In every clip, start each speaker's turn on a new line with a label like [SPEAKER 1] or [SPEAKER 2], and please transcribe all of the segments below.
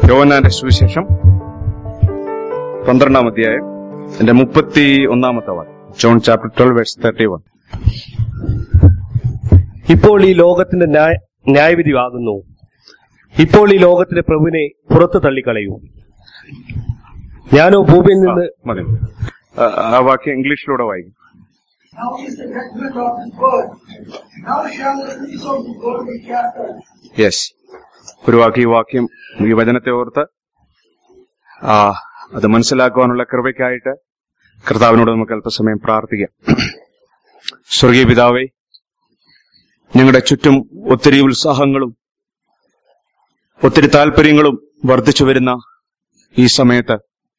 [SPEAKER 1] യോവന്നാന്റെ സുവിശേഷം പന്ത്രണ്ടാം അധ്യായം എന്റെ മുപ്പത്തി ഒന്നാമത്തെ വാക്യം John chapter twelve verse thirty one
[SPEAKER 2] ഇപ്പോൾ ഈ ലോകത്തിന്റെ ന്യായ- ന്യായവിധി ആകുന്നു ഇപ്പോൾ ഈ ലോകത്തിന്റെ പ്രഭുവിനെ പുറത്തു തള്ളിക്കളയൂ ഞാനോ ഭൂമിയിൽ നിന്ന്
[SPEAKER 1] മതി ആ, ആ വാക്യം ഇംഗ്ലീഷിലൂടെ വായിക്കും
[SPEAKER 3] Now is the judgment of this world. Now shall the prince of this world be cast out.
[SPEAKER 1] Yes ഒരു വാക്ക് ഈ വാക്യം ഈ വചനത്തെ ഓർത്ത് ആ അത് മനസ്സിലാക്കുവാനുള്ള കൃപയ്ക്കായിട്ട് കർത്താവിനോട് നമുക്ക് അല്പസമയം പ്രാർത്ഥിക്കാം സ്വർഗീയ പിതാവേ ഞങ്ങളുടെ ചുറ്റും ഒത്തിരി ഉത്സാഹങ്ങളും ഒത്തിരി താല്പര്യങ്ങളും വർദ്ധിച്ചു വരുന്ന ഈ സമയത്ത്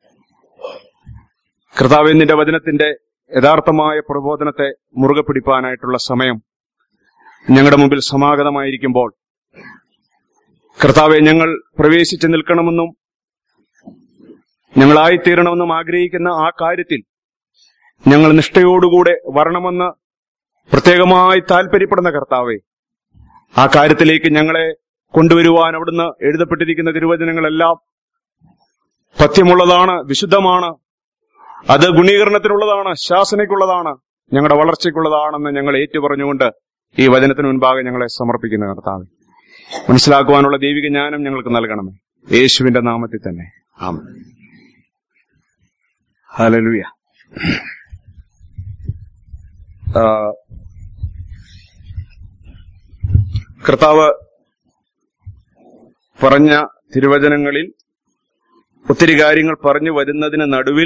[SPEAKER 1] കർത്താവെ നിന്റെ വചനത്തിന്റെ യഥാർത്ഥമായ പ്രബോധനത്തെ മുറുകെ പിടിപ്പാനായിട്ടുള്ള സമയം ഞങ്ങളുടെ മുമ്പിൽ സമാഗതമായിരിക്കുമ്പോൾ കർത്താവെ ഞങ്ങൾ പ്രവേശിച്ചു നിൽക്കണമെന്നും ഞങ്ങളായിത്തീരണമെന്നും ആഗ്രഹിക്കുന്ന ആ കാര്യത്തിൽ ഞങ്ങൾ നിഷ്ഠയോടുകൂടെ വരണമെന്ന് പ്രത്യേകമായി താല്പര്യപ്പെടുന്ന കർത്താവെ ആ കാര്യത്തിലേക്ക് ഞങ്ങളെ കൊണ്ടുവരുവാൻ അവിടുന്ന് എഴുതപ്പെട്ടിരിക്കുന്ന തിരുവചനങ്ങളെല്ലാം പഥ്യമുള്ളതാണ് വിശുദ്ധമാണ് അത് ഗുണീകരണത്തിനുള്ളതാണ് ശാസനയ്ക്കുള്ളതാണ് ഞങ്ങളുടെ വളർച്ചയ്ക്കുള്ളതാണെന്ന് ഞങ്ങൾ ഏറ്റുപറഞ്ഞുകൊണ്ട് ഈ വചനത്തിന് മുൻപാകെ ഞങ്ങളെ സമർപ്പിക്കുന്ന കർത്താവ് മനസ്സിലാക്കുവാനുള്ള ദൈവിക ജ്ഞാനം ഞങ്ങൾക്ക് നൽകണമേ യേശുവിന്റെ നാമത്തിൽ തന്നെ ആമേൻ ഹല്ലേലൂയ ആ, കർത്താവ് പറഞ്ഞ തിരുവചനങ്ങളിൽ ഒത്തിരി കാര്യങ്ങൾ പറഞ്ഞു വരുന്നതിന് നടുവിൽ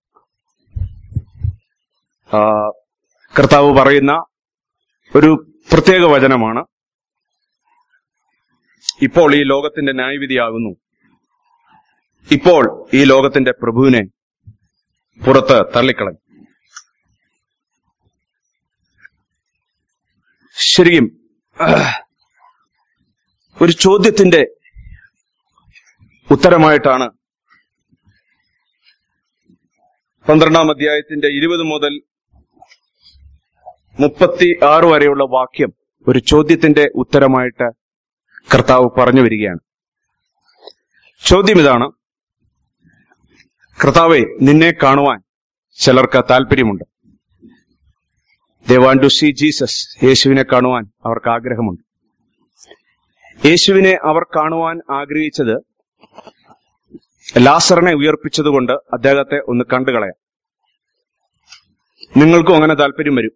[SPEAKER 1] ആ, കർത്താവ് പറയുന്ന ഒരു പ്രത്യേക വചനമാണ് ഇപ്പോൾ ഈ ലോകത്തിന്റെ ന്യായവിധിയാകുന്നു ഇപ്പോൾ ഈ ലോകത്തിന്റെ പ്രഭുവിനെ പുറത്ത് തള്ളിക്കളഞ്ഞു ശരിക്കും ആഹ്, ഒരു ചോദ്യത്തിന്റെ ഉത്തരമായിട്ടാണ് പന്ത്രണ്ടാം അധ്യായത്തിന്റെ ഇരുപത് മുതൽ മുപ്പത്തി ആറ് വരെയുള്ള വാക്യം ഒരു ചോദ്യത്തിന്റെ ഉത്തരമായിട്ട് കർത്താവ് പറഞ്ഞു വരികയാണ് ചോദ്യം ഇതാണ് കർത്താവെ നിന്നെ കാണുവാൻ ചിലർക്ക് താല്പര്യമുണ്ട് they want to see Jesus യേശുവിനെ കാണുവാൻ അവർക്ക് ആഗ്രഹമുണ്ട് യേശുവിനെ അവർ കാണുവാൻ ആഗ്രഹിച്ചത് ലാസറിനെ ഉയർപ്പിച്ചതുകൊണ്ട് അദ്ദേഹത്തെ ഒന്ന് കണ്ടുകളയാം നിങ്ങൾക്കും അങ്ങനെ താല്പര്യം വരും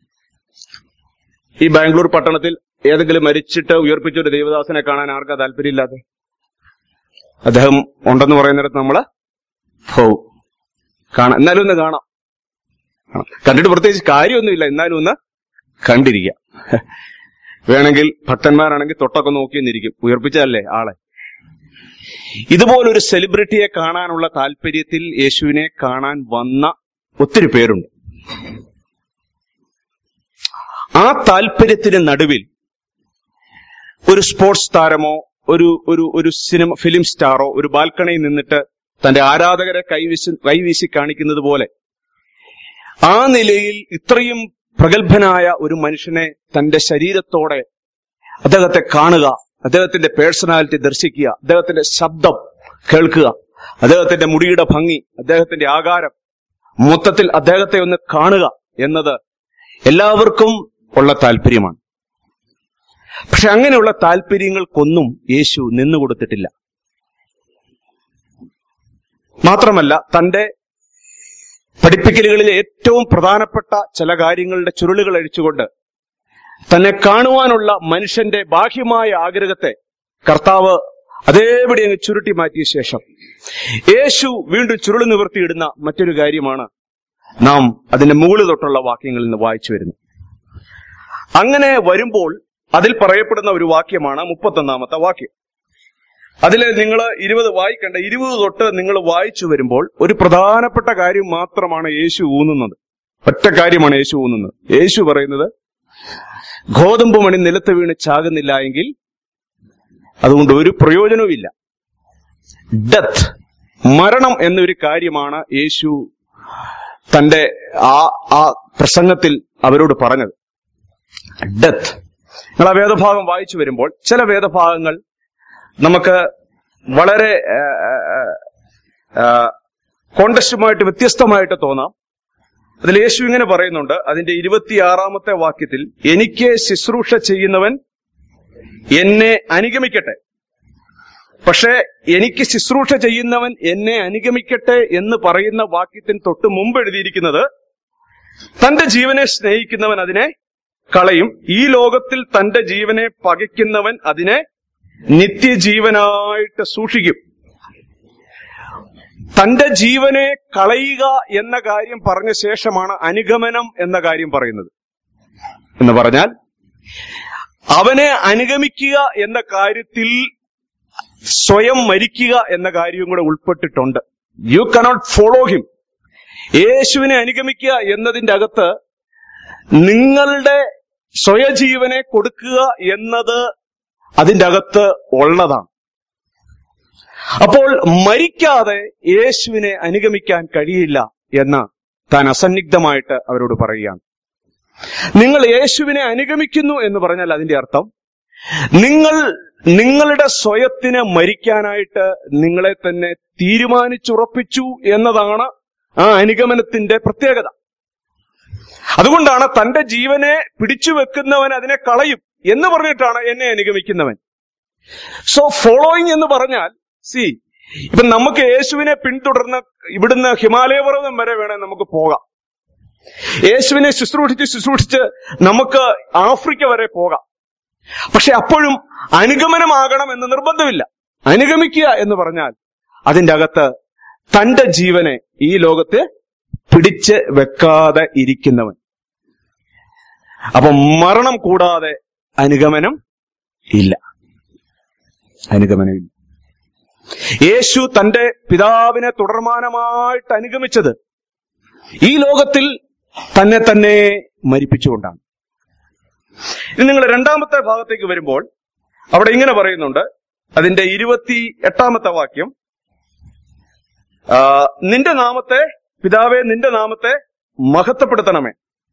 [SPEAKER 1] ഈ ബാംഗ്ലൂർ പട്ടണത്തിൽ ഏതെങ്കിലും മരിച്ചിട്ട് ഉയർപ്പിച്ച ഒരു ദേവദാസനെ കാണാൻ ആർക്കാ താല്പര്യമില്ലാതെ അദ്ദേഹം ഉണ്ടെന്ന് പറയുന്നിടത്ത് നമ്മള് പോവും കാണാം എന്നാലും ഒന്ന് കാണാം കാണാം. കണ്ടിട്ട് പ്രത്യേകിച്ച് കാര്യമൊന്നുമില്ല എന്നാലും ഒന്ന് കണ്ടിരിക്കാം വേണമെങ്കിൽ ഭക്തന്മാരാണെങ്കിൽ തൊട്ടൊക്കെ നോക്കിയെന്നിരിക്കും ഉയർപ്പിച്ചതല്ലേ ആളെ ഇതുപോലൊരു സെലിബ്രിറ്റിയെ കാണാനുള്ള താല്പര്യത്തിൽ യേശുവിനെ കാണാൻ വന്ന ഒത്തിരി പേരുണ്ട് ആ താല്പര്യത്തിന് നടുവിൽ ഒരു സ്പോർട്സ് താരമോ ഒരു ഒരു ഒരു സിനിമ ഫിലിം സ്റ്റാറോ ഒരു ബാൽക്കണിയിൽ നിന്നിട്ട് തന്റെ ആരാധകരെ കൈവീശി കൈവീശി കാണിക്കുന്നത് പോലെ ആ നിലയിൽ ഇത്രയും പ്രഗത്ഭനായ ഒരു മനുഷ്യനെ തന്റെ ശരീരത്തോടെ അദ്ദേഹത്തെ കാണുക അദ്ദേഹത്തിന്റെ പേഴ്സണാലിറ്റി ദർശിക്കുക അദ്ദേഹത്തിന്റെ ശബ്ദം കേൾക്കുക അദ്ദേഹത്തിന്റെ മുടിയുടെ ഭംഗി അദ്ദേഹത്തിന്റെ ആകാരം മൊത്തത്തിൽ അദ്ദേഹത്തെ ഒന്ന് കാണുക എന്നത് എല്ലാവർക്കും ഉള്ള താല്പര്യമാണ് പക്ഷെ അങ്ങനെയുള്ള താല്പര്യങ്ങൾക്കൊന്നും യേശു നിന്നുകൊടുത്തിട്ടില്ല മാത്രമല്ല തന്റെ പഠിപ്പിക്കലുകളിലെ ഏറ്റവും പ്രധാനപ്പെട്ട ചില കാര്യങ്ങളുടെ ചുരുളുകൾ അഴിച്ചുകൊണ്ട് തന്നെ കാണുവാനുള്ള മനുഷ്യന്റെ ബാഹ്യമായ ആഗ്രഹത്തെ കർത്താവ് അതേപടി അങ്ങ് ചുരുട്ടി മാറ്റിയ ശേഷം യേശു വീണ്ടും ചുരുള് നിവർത്തിയിടുന്ന മറ്റൊരു കാര്യമാണ് നാം അതിന്റെ മുകളിൽ തൊട്ടുള്ള വാക്യങ്ങളിൽ നിന്ന് വായിച്ചു വരുന്നത് അങ്ങനെ വരുമ്പോൾ അതിൽ പറയപ്പെടുന്ന ഒരു വാക്യമാണ് മുപ്പത്തൊന്നാമത്തെ വാക്യം അതിൽ നിങ്ങൾ ഇരുപത് വായിക്കണ്ട ഇരുപത് തൊട്ട് നിങ്ങൾ വായിച്ചു വരുമ്പോൾ ഒരു പ്രധാനപ്പെട്ട കാര്യം മാത്രമാണ് യേശു ഊന്നുന്നത് ഒറ്റ കാര്യമാണ് യേശു ഊന്നുന്നത് യേശു പറയുന്നത് ഗോതമ്പ് മണി നിലത്ത് വീണ് ചാകുന്നില്ല എങ്കിൽ അതുകൊണ്ട് ഒരു പ്രയോജനവുമില്ല ഡെത്ത് മരണം എന്നൊരു കാര്യമാണ് യേശു തന്റെ ആ ആ പ്രസംഗത്തിൽ അവരോട് പറഞ്ഞത് ഡെത്ത് നിങ്ങൾ ആ വേദഭാഗം വായിച്ചു വരുമ്പോൾ ചില വേദഭാഗങ്ങൾ നമുക്ക് വളരെ കോണ്ടസ്റ്റുമായിട്ട് വ്യത്യസ്തമായിട്ട് തോന്നാം അതിൽ യേശു ഇങ്ങനെ പറയുന്നുണ്ട് അതിന്റെ ഇരുപത്തിയാറാമത്തെ വാക്യത്തിൽ എനിക്ക് ശുശ്രൂഷ ചെയ്യുന്നവൻ എന്നെ അനുഗമിക്കട്ടെ പക്ഷേ എനിക്ക് ശുശ്രൂഷ ചെയ്യുന്നവൻ എന്നെ അനുഗമിക്കട്ടെ എന്ന് പറയുന്ന വാക്യത്തിന് തൊട്ട് മുമ്പ് എഴുതിയിരിക്കുന്നത് തന്റെ ജീവനെ സ്നേഹിക്കുന്നവൻ അതിനെ കളയും ഈ ലോകത്തിൽ തന്റെ ജീവനെ പകയ്ക്കുന്നവൻ അതിനെ നിത്യജീവനായിട്ട് സൂക്ഷിക്കും തന്റെ ജീവനെ കളയുക എന്ന കാര്യം പറഞ്ഞ ശേഷമാണ് അനുഗമനം എന്ന കാര്യം പറയുന്നത് എന്ന് പറഞ്ഞാൽ അവനെ അനുഗമിക്കുക എന്ന കാര്യത്തിൽ സ്വയം മരിക്കുക എന്ന കാര്യവും കൂടെ ഉൾപ്പെട്ടിട്ടുണ്ട് യു കനോട്ട് ഫോളോ ഹിം യേശുവിനെ അനുഗമിക്കുക എന്നതിന്റെ അകത്ത് നിങ്ങളുടെ സ്വയജീവനെ കൊടുക്കുക എന്നത് അതിന്റെ അകത്ത് ഉള്ളതാണ് അപ്പോൾ മരിക്കാതെ യേശുവിനെ അനുഗമിക്കാൻ കഴിയില്ല എന്ന് താൻ അസന്നിഗ്ധമായിട്ട് അവരോട് പറയുകയാണ് നിങ്ങൾ യേശുവിനെ അനുഗമിക്കുന്നു എന്ന് പറഞ്ഞാൽ അതിന്റെ അർത്ഥം നിങ്ങൾ നിങ്ങളുടെ സ്വയത്തിന് മരിക്കാനായിട്ട് നിങ്ങളെ തന്നെ തീരുമാനിച്ചുറപ്പിച്ചു എന്നതാണ് ആ അനുഗമനത്തിന്റെ പ്രത്യേകത അതുകൊണ്ടാണ് തന്റെ ജീവനെ പിടിച്ചു വെക്കുന്നവൻ അതിനെ കളയും എന്ന് പറഞ്ഞിട്ടാണ് എന്നെ അനുഗമിക്കുന്നവൻ സോ ഫോളോയിങ് എന്ന് പറഞ്ഞാൽ സി ഇപ്പൊ നമുക്ക് യേശുവിനെ പിന്തുടർന്ന് ഇവിടുന്ന് ഹിമാലയ പർവ്വതം വരെ വേണേ നമുക്ക് പോകാം യേശുവിനെ ശുശ്രൂഷിച്ച് ശുശ്രൂഷിച്ച് നമുക്ക് ആഫ്രിക്ക വരെ പോകാം പക്ഷെ അപ്പോഴും അനുഗമനമാകണം എന്ന് നിർബന്ധമില്ല അനുഗമിക്കുക എന്ന് പറഞ്ഞാൽ അതിന്റെ അകത്ത് തന്റെ ജീവനെ ഈ ലോകത്ത് പിടിച്ച് വെക്കാതെ ഇരിക്കുന്നവൻ അപ്പൊ മരണം കൂടാതെ അനുഗമനം ഇല്ല അനുഗമനമില്ല യേശു തന്റെ പിതാവിനെ തുടർമാനമായിട്ട് അനുഗമിച്ചത് ഈ ലോകത്തിൽ തന്നെ തന്നെ മരിപ്പിച്ചുകൊണ്ടാണ് ഇനി നിങ്ങൾ രണ്ടാമത്തെ ഭാഗത്തേക്ക് വരുമ്പോൾ അവിടെ ഇങ്ങനെ പറയുന്നുണ്ട് അതിന്റെ ഇരുപത്തി എട്ടാമത്തെ വാക്യം ആ, നിന്റെ നാമത്തെ പിതാവെ നിന്റെ നാമത്തെ മഹത്വപ്പെടുത്തണമേ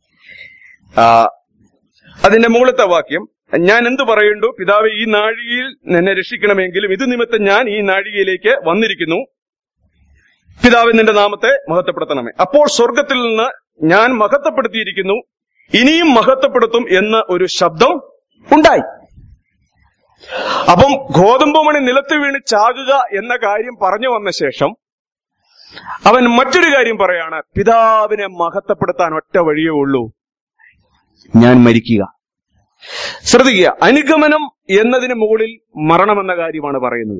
[SPEAKER 1] ആ, അതിന്റെ മുകളിലത്തെ വാക്യം ഞാൻ എന്ത് പറയണ്ടു പിതാവെ ഈ നാഴികയിൽ എന്നെ രക്ഷിക്കണമെങ്കിലും ഇത് നിമിത്തം ഞാൻ ഈ നാഴികയിലേക്ക് വന്നിരിക്കുന്നു പിതാവ് നിന്റെ നാമത്തെ മഹത്വപ്പെടുത്തണമേ അപ്പോൾ സ്വർഗത്തിൽ നിന്ന് ഞാൻ മഹത്വപ്പെടുത്തിയിരിക്കുന്നു ഇനിയും മഹത്വപ്പെടുത്തും എന്ന ഒരു ശബ്ദം ഉണ്ടായി അപ്പം ഗോതമ്പ് മണി നിലത്ത് വീണ് ചാകുക എന്ന കാര്യം പറഞ്ഞു വന്ന ശേഷം അവൻ മറ്റൊരു കാര്യം പറയാണ് പിതാവിനെ മഹത്വപ്പെടുത്താൻ ഒറ്റ വഴിയേ ഉള്ളൂ ഞാൻ മരിക്കുക ശ്രദ്ധിക്കുക അനുഗമനം എന്നതിന് മുകളിൽ മരണം എന്ന കാര്യമാണ് പറയുന്നത്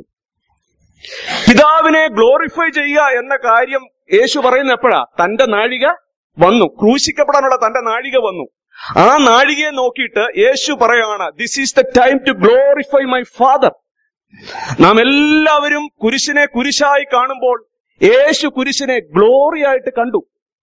[SPEAKER 1] പിതാവിനെ ഗ്ലോറിഫൈ ചെയ്യുക എന്ന കാര്യം യേശു പറയുന്ന എപ്പോഴാ തന്റെ നാഴിക വന്നു ക്രൂശിക്കപ്പെടാനുള്ള തന്റെ നാഴിക വന്നു ആ നാഴികയെ നോക്കിയിട്ട് യേശു പറയാണ് this is the time to glorify my Father നാം എല്ലാവരും കുരിശിനെ കുരിശായി കാണുമ്പോൾ യേശു കുരിശിനെ ഗ്ലോറി ആയിട്ട് കണ്ടു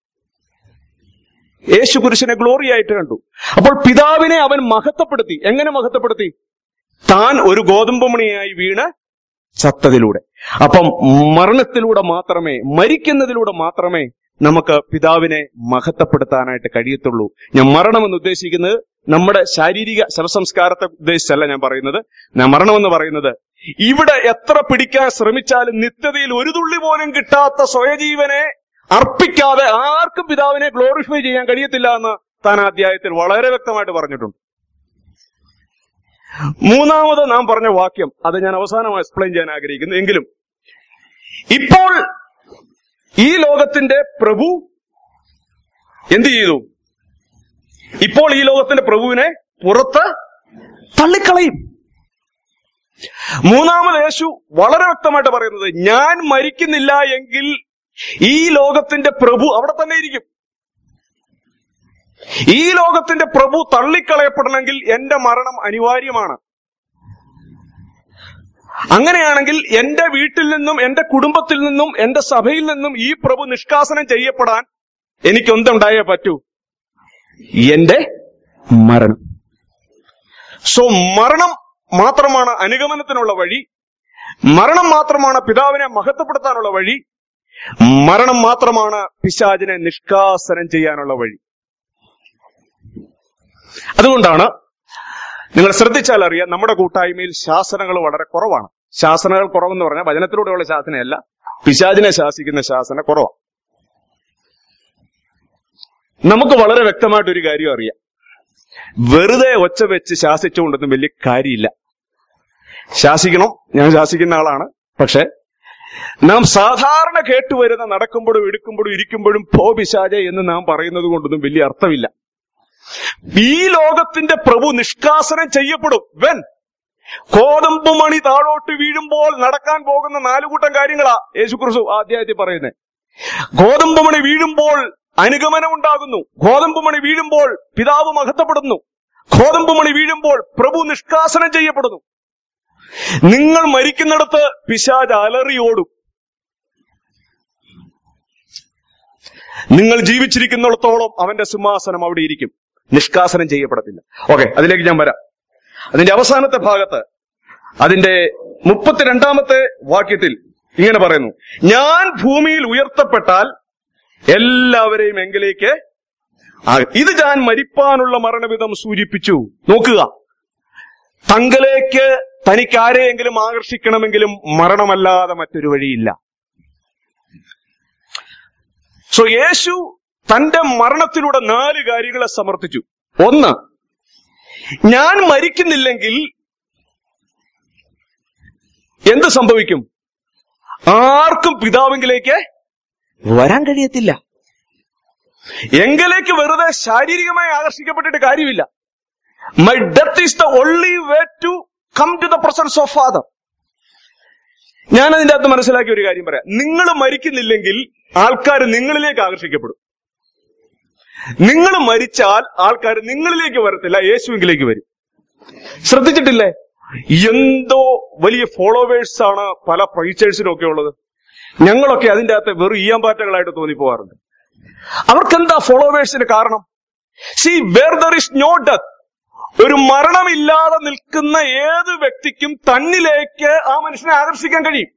[SPEAKER 1] യേശു കുരിശിനെ ഗ്ലോറി ആയിട്ട് കണ്ടു അപ്പോൾ പിതാവിനെ അവൻ മഹത്വപ്പെടുത്തി എങ്ങനെ മഹത്വപ്പെടുത്തി താൻ ഒരു ഗോതമ്പ് മണിയായി വീണ് ചത്തതിലൂടെ അപ്പം മരണത്തിലൂടെ മാത്രമേ മരിക്കുന്നതിലൂടെ മാത്രമേ നമുക്ക് പിതാവിനെ മഹത്വപ്പെടുത്താനായിട്ട് കഴിയത്തുള്ളൂ ഞാൻ മരണം എന്ന് ഉദ്ദേശിക്കുന്നത് നമ്മുടെ ശാരീരിക ശവസംസ്കാരത്തെ ഉദ്ദേശിച്ചല്ല ഞാൻ പറയുന്നത് ഞാൻ മരണമെന്ന് പറയുന്നത് ഇവിടെ എത്ര പിടിക്കാൻ ശ്രമിച്ചാലും നിത്യതയിൽ ഒരു തുള്ളി പോലും കിട്ടാത്ത സ്വയജീവനെ അർപ്പിക്കാതെ ആർക്കും പിതാവിനെ ഗ്ലോറിഫൈ ചെയ്യാൻ കഴിയത്തില്ല എന്ന് താൻ ആ അധ്യായത്തിൽ വളരെ വ്യക്തമായിട്ട് പറഞ്ഞിട്ടുണ്ട് മൂന്നാമത് നാം പറഞ്ഞ വാക്യം അത് ഞാൻ അവസാനമായി എക്സ്പ്ലെയിൻ ചെയ്യാൻ ആഗ്രഹിക്കുന്നു എങ്കിലും ഇപ്പോൾ ഈ ലോകത്തിന്റെ പ്രഭു എന്ത് ചെയ്തു ഇപ്പോൾ ഈ ലോകത്തിന്റെ പ്രഭുവിനെ പുറത്ത് തള്ളിക്കളയും മൂന്നാമത് യേശു വളരെ വ്യക്തമായിട്ട് പറയുന്നത് ഞാൻ മരിക്കുന്നില്ല എങ്കിൽ ഈ ലോകത്തിന്റെ പ്രഭു അവിടെ തന്നെ ഇരിക്കും ഈ ലോകത്തിന്റെ പ്രഭു തള്ളിക്കളയപ്പെടണമെങ്കിൽ എന്റെ മരണം അനിവാര്യമാണ് അങ്ങനെയാണെങ്കിൽ എന്റെ വീട്ടിൽ നിന്നും എന്റെ കുടുംബത്തിൽ നിന്നും എന്റെ സഭയിൽ നിന്നും ഈ പ്രഭു നിഷ്കാസനം ചെയ്യപ്പെടാൻ എനിക്ക് എന്തുണ്ടായേ പറ്റൂ എന്റെ മരണം സോ മരണം മാത്രമാണ് അനുഗമനത്തിനുള്ള വഴി മരണം മാത്രമാണ് പിതാവിനെ മഹത്വപ്പെടുത്താനുള്ള വഴി മരണം മാത്രമാണ് പിശാചിനെ നിഷ്കാസനം ചെയ്യാനുള്ള വഴി അതുകൊണ്ടാണ് നിങ്ങൾ ശ്രദ്ധിച്ചാൽ അറിയാം നമ്മുടെ കൂട്ടായ്മയിൽ ശാസനകൾ വളരെ കുറവാണ് ശാസനകൾ കുറവെന്ന് പറഞ്ഞാൽ വചനത്തിലൂടെയുള്ള ശാസനയല്ല പിശാചിനെ ശാസിക്കുന്ന ശാസന കുറവാണ് നമുക്ക് വളരെ വ്യക്തമായിട്ട് ഒരു കാര്യം അറിയാം വെറുതെ ഒച്ച വെച്ച് ശാസിച്ചുകൊണ്ടൊന്നും വലിയ കാര്യമില്ല ശാസിക്കണം ഞാൻ ശാസിക്കുന്ന ആളാണ് പക്ഷെ നാം സാധാരണ കേട്ടുവരുന്ന നടക്കുമ്പോഴും എടുക്കുമ്പോഴും ഇരിക്കുമ്പോഴും പോ പിശാചെ എന്ന് നാം പറയുന്നത് കൊണ്ടൊന്നും വലിയ അർത്ഥമില്ല ഈ ലോകത്തിന്റെ പ്രഭു നിഷ്കാസനം ചെയ്യപ്പെടും വെൻ കോതമ്പ് മണി താഴോട്ട് വീഴുമ്പോൾ നടക്കാൻ പോകുന്ന നാലുകൂട്ടം കാര്യങ്ങളാ യേശുക്രിസ്തു ആദ്യമായിട്ട് പറയുന്നത് ഗോതമ്പ് മണി വീഴുമ്പോൾ അനുഗമനം ഉണ്ടാകുന്നു ഗോതമ്പ് മണി വീഴുമ്പോൾ പിതാവ് മഹത്വപ്പെടുന്നു ഗോതമ്പ് മണി വീഴുമ്പോൾ പ്രഭു നിഷ്കാസനം ചെയ്യപ്പെടുന്നു നിങ്ങൾ മരിക്കുന്നിടത്ത് പിശാജ് അലറിയോടും നിങ്ങൾ ജീവിച്ചിരിക്കുന്നിടത്തോളം അവന്റെ സിംഹാസനം അവിടെ ഇരിക്കും നിഷ്കാസനം ചെയ്യപ്പെടത്തില്ല ഓക്കെ അതിലേക്ക് ഞാൻ വരാം അതിന്റെ അവസാനത്തെ ഭാഗത്ത് അതിന്റെ മുപ്പത്തിരണ്ടാമത്തെ വാക്യത്തിൽ ഇങ്ങനെ പറയുന്നു ഞാൻ ഭൂമിയിൽ ഉയർത്തപ്പെട്ടാൽ എല്ലാവരെയും എങ്കിലേക്ക് ആ- ഇത് ഞാൻ മരിപ്പാനുള്ള മരണവിധം സൂചിപ്പിച്ചു നോക്കുക തങ്കലേക്ക് തനിക്ക് ആരെയെങ്കിലും ആകർഷിക്കണമെങ്കിലും മരണമല്ലാതെ മറ്റൊരു വഴിയില്ല സോ യേശു തന്റെ മരണത്തിലൂടെ നാല് കാര്യങ്ങളെ സമർത്ഥിച്ചു ഒന്ന് ഞാൻ മരിക്കുന്നില്ലെങ്കിൽ എന്ത് സംഭവിക്കും ആർക്കും പിതാവിങ്കിലേക്ക് വരാൻ കഴിയത്തില്ല എങ്കിലേക്ക് വെറുതെ ശാരീരികമായി ആകർഷിക്കപ്പെട്ടിട്ട് കാര്യമില്ല my death is the only way to come to the presence of Father ഞാൻ അതിന്റെ അകത്ത് മനസ്സിലാക്കിയ ഒരു കാര്യം പറയാം നിങ്ങൾ മരിക്കുന്നില്ലെങ്കിൽ ആൾക്കാർ നിങ്ങളിലേക്ക് ആകർഷിക്കപ്പെടും നിങ്ങൾ മരിച്ചാൽ ആൾക്കാർ നിങ്ങളിലേക്ക് വരത്തില്ല യേശുവിലേക്ക് വരും ശ്രദ്ധിച്ചിട്ടില്ലേ എന്തോ വലിയ ഫോളോവേഴ്സ് ആണ് പല പ്രൈച്ചേഴ്സിനും ഒക്കെ ഉള്ളത് ഞങ്ങളൊക്കെ അതിന്റെ അകത്ത് വെറും ഈയാമ്പാറ്റകളായിട്ട് തോന്നിപ്പോവാറുണ്ട് അവർക്കെന്താ ഫോളോവേഴ്സിന് കാരണം see where there is no death ഒരു മരണമില്ലാതെ നിൽക്കുന്ന ഏത് വ്യക്തിക്കും തന്നിലേക്ക് ആ മനുഷ്യനെ ആകർഷിക്കാൻ കഴിയും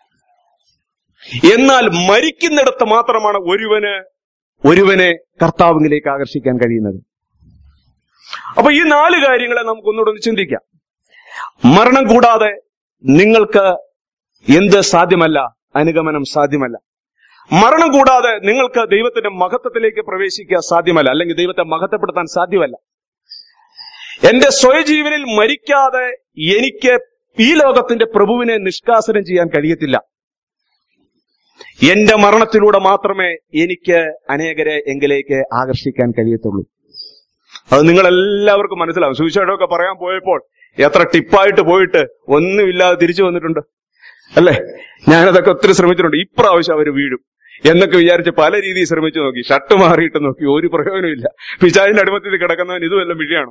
[SPEAKER 1] എന്നാൽ മരിക്കുന്നിടത്ത് മാത്രമാണ് ഒരുവന് ഒരുവനെ കർത്താവിലേക്ക് ആകർഷിക്കാൻ കഴിയുന്നത് അപ്പൊ ഈ നാല് കാര്യങ്ങളെ നമുക്ക് ഒന്നുകൂടെ ഒന്ന് ചിന്തിക്കാം മരണം കൂടാതെ നിങ്ങൾക്ക് എന്ത് സാധ്യമല്ല അനുഗമനം സാധ്യമല്ല മരണം കൂടാതെ നിങ്ങൾക്ക് ദൈവത്തിന്റെ മഹത്വത്തിലേക്ക് പ്രവേശിക്കാൻ സാധ്യമല്ല അല്ലെങ്കിൽ ദൈവത്തെ മഹത്വപ്പെടുത്താൻ സാധ്യമല്ല എന്റെ സ്വയജീവനിൽ മരിക്കാതെ എനിക്ക് ഈ ലോകത്തിന്റെ പ്രഭുവിനെ നിഷ്കാസനം ചെയ്യാൻ കഴിയത്തില്ല എന്റെ മരണത്തിലൂടെ മാത്രമേ എനിക്ക് അനേകരെ എങ്കിലേക്ക് ആകർഷിക്കാൻ കഴിയത്തുള്ളൂ അത് നിങ്ങൾ എല്ലാവർക്കും മനസ്സിലാവും സുവിശേഷമൊക്കെ പറയാൻ പോയപ്പോൾ എത്ര ടിപ്പായിട്ട് പോയിട്ട് ഒന്നുമില്ലാതെ തിരിച്ചു വന്നിട്ടുണ്ട് അല്ലേ ഞാനതൊക്കെ ഒത്തിരി ശ്രമിച്ചിട്ടുണ്ട് ഇപ്രാവശ്യം അവർ വീഴും എന്നൊക്കെ വിചാരിച്ച് പല രീതിയിൽ ശ്രമിച്ചു നോക്കി ഷർട്ട് മാറിയിട്ട് നോക്കി ഒരു പ്രയോജനമില്ല പിശാചിന്റെ അടിമത്തിൽ കിടക്കുന്നവൻ ഇതുമെല്ലാം വിഷയമാണ്